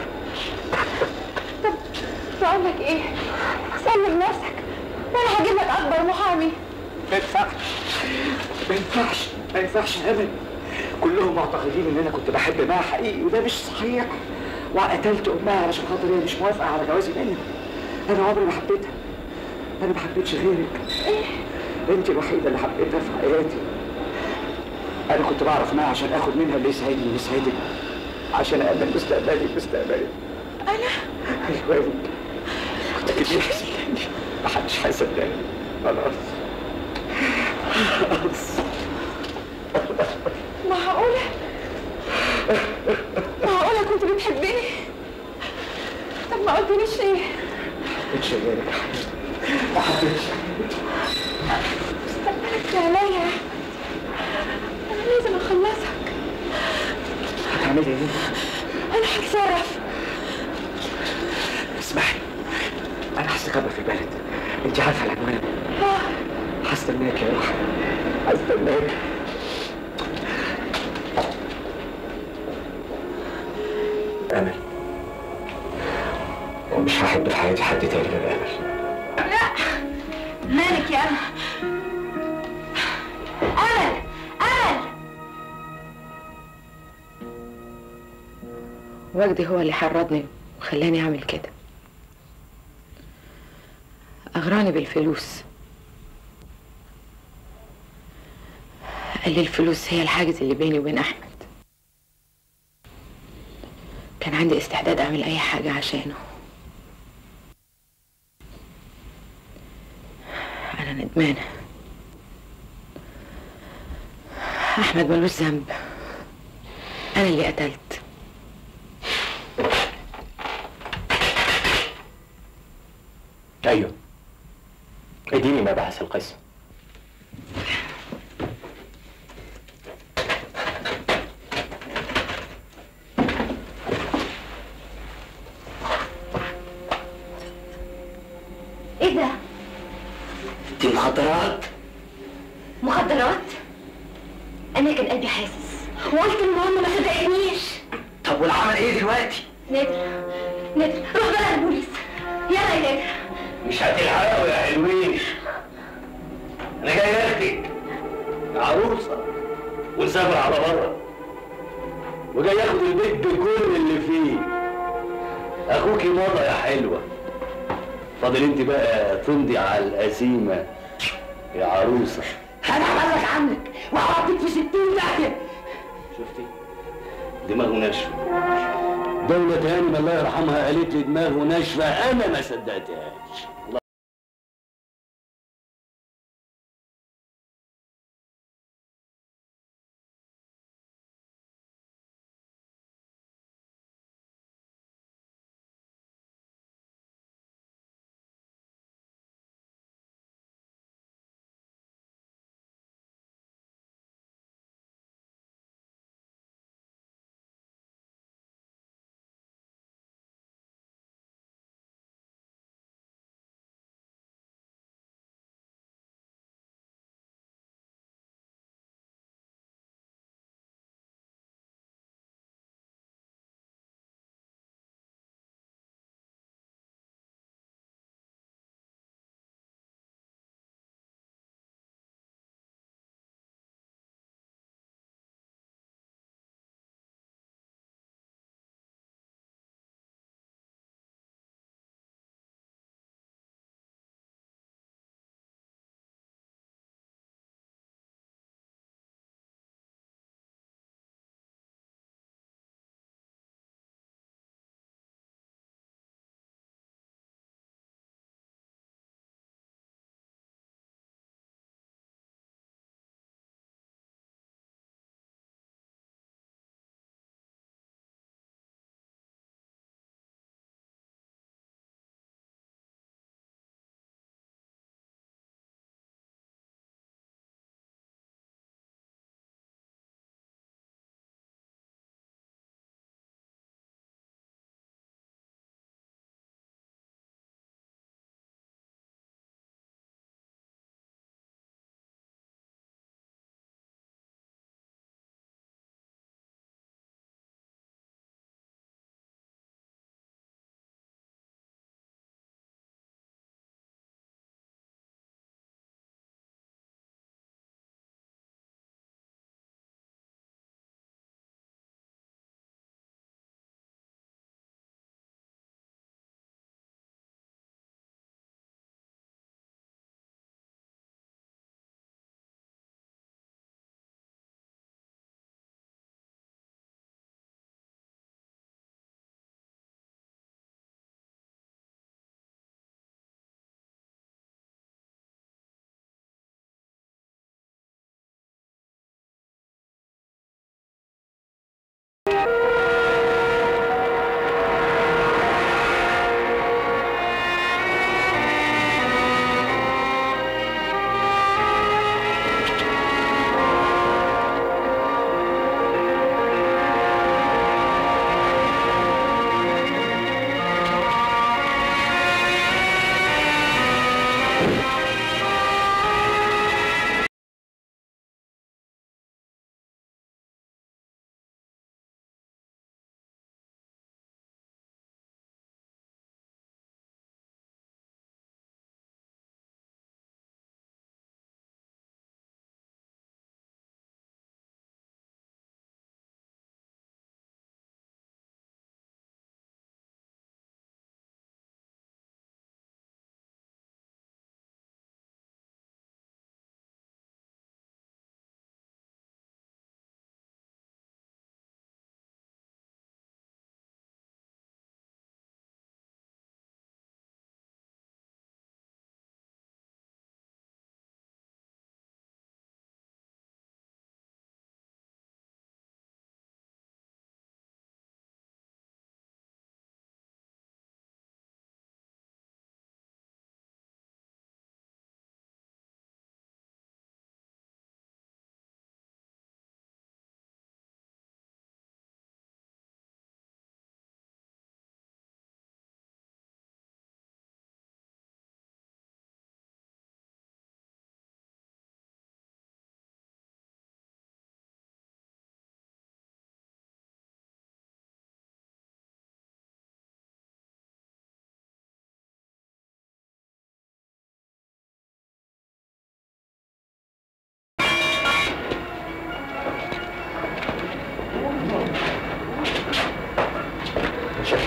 بقول لك ايه سلم نفسك وانا هجيب لك اكبر محامي ما ينفعش ما ينفعش ما ينفعش ابدا كلهم معتقدين ان انا كنت بحب بقى حقيقي وده مش صحيح وقتلت امها علشان خاطر هي مش موافقه على جوازي منها انا عمري ما حبيتها انا ما حبيتش غيرك انت الوحيده اللي حبيتها في حياتي انا كنت بعرف معاها عشان اخد منها اللي يسعدني ويسعدك عشان اامن مستقبلي مستقبلي انا ايوه كنت كتير حسيتني محدش هيصدقني خلاص خلاص معقولة معقولة كنت بتحبني طب ما قلتليش ليه مش غيرك ما حبيتش استقبلت عليا هتعملي ايه؟ انا هتصرف اسمعي انا هستخبى في البلد انت عارفه العنوان هستناك يا روحي هستناك امل ومش هحب في حياتي حد تاني غير امل لا مالك يا امل امل امل وجدي هو اللي حرضني وخلاني اعمل كده اغراني بالفلوس قال لي الفلوس هي الحاجز اللي بيني وبين احمد كان عندي استعداد اعمل اي حاجه عشانه انا ندمانه احمد ملوش ذنب انا اللي قتلت ايوه اديني مباحث القسم ايه ده دي مخدرات مخدرات انا كان قلبي حاسس وقلت لماما ما صدقتنيش طب والعمل ايه دلوقتي؟ نادر نادر روح بلغ البوليس يلا يا نادر مش هتلحقوا يا حلوين انا جاي اخدك عروسه ونسافر على بره وجاي اخد البيت بكل اللي فيه اخوكي مضى يا حلوه فاضل انت بقى تمضي على القسيمه يا عروسه انا هبلغ عنك وهوديك في 60 داهيه شفتي دماغه ناشفه دولة هانم الله يرحمها قالت لي دماغه ناشفه انا ما صدقتهاش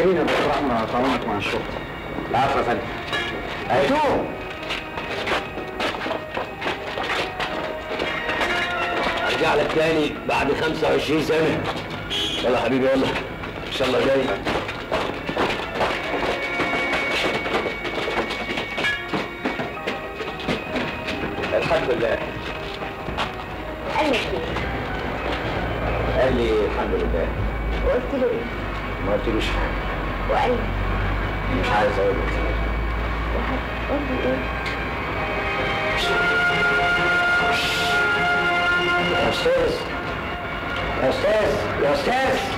سامحيني يا دكتور احمد طولت مع الشغل العفو يا فندم هاتوه ارجع لك تاني بعد 25 سنه يلا يا حبيبي يلا ان شاء الله جاي الحمد لله قال لك ايه؟ قال لي الحمد لله وقلت له ايه؟ ما قلتلوش حاجه وقال لي مش عايز اقول لك وهتقول لي ايه؟ يا استاذ يا استاذ يا استاذ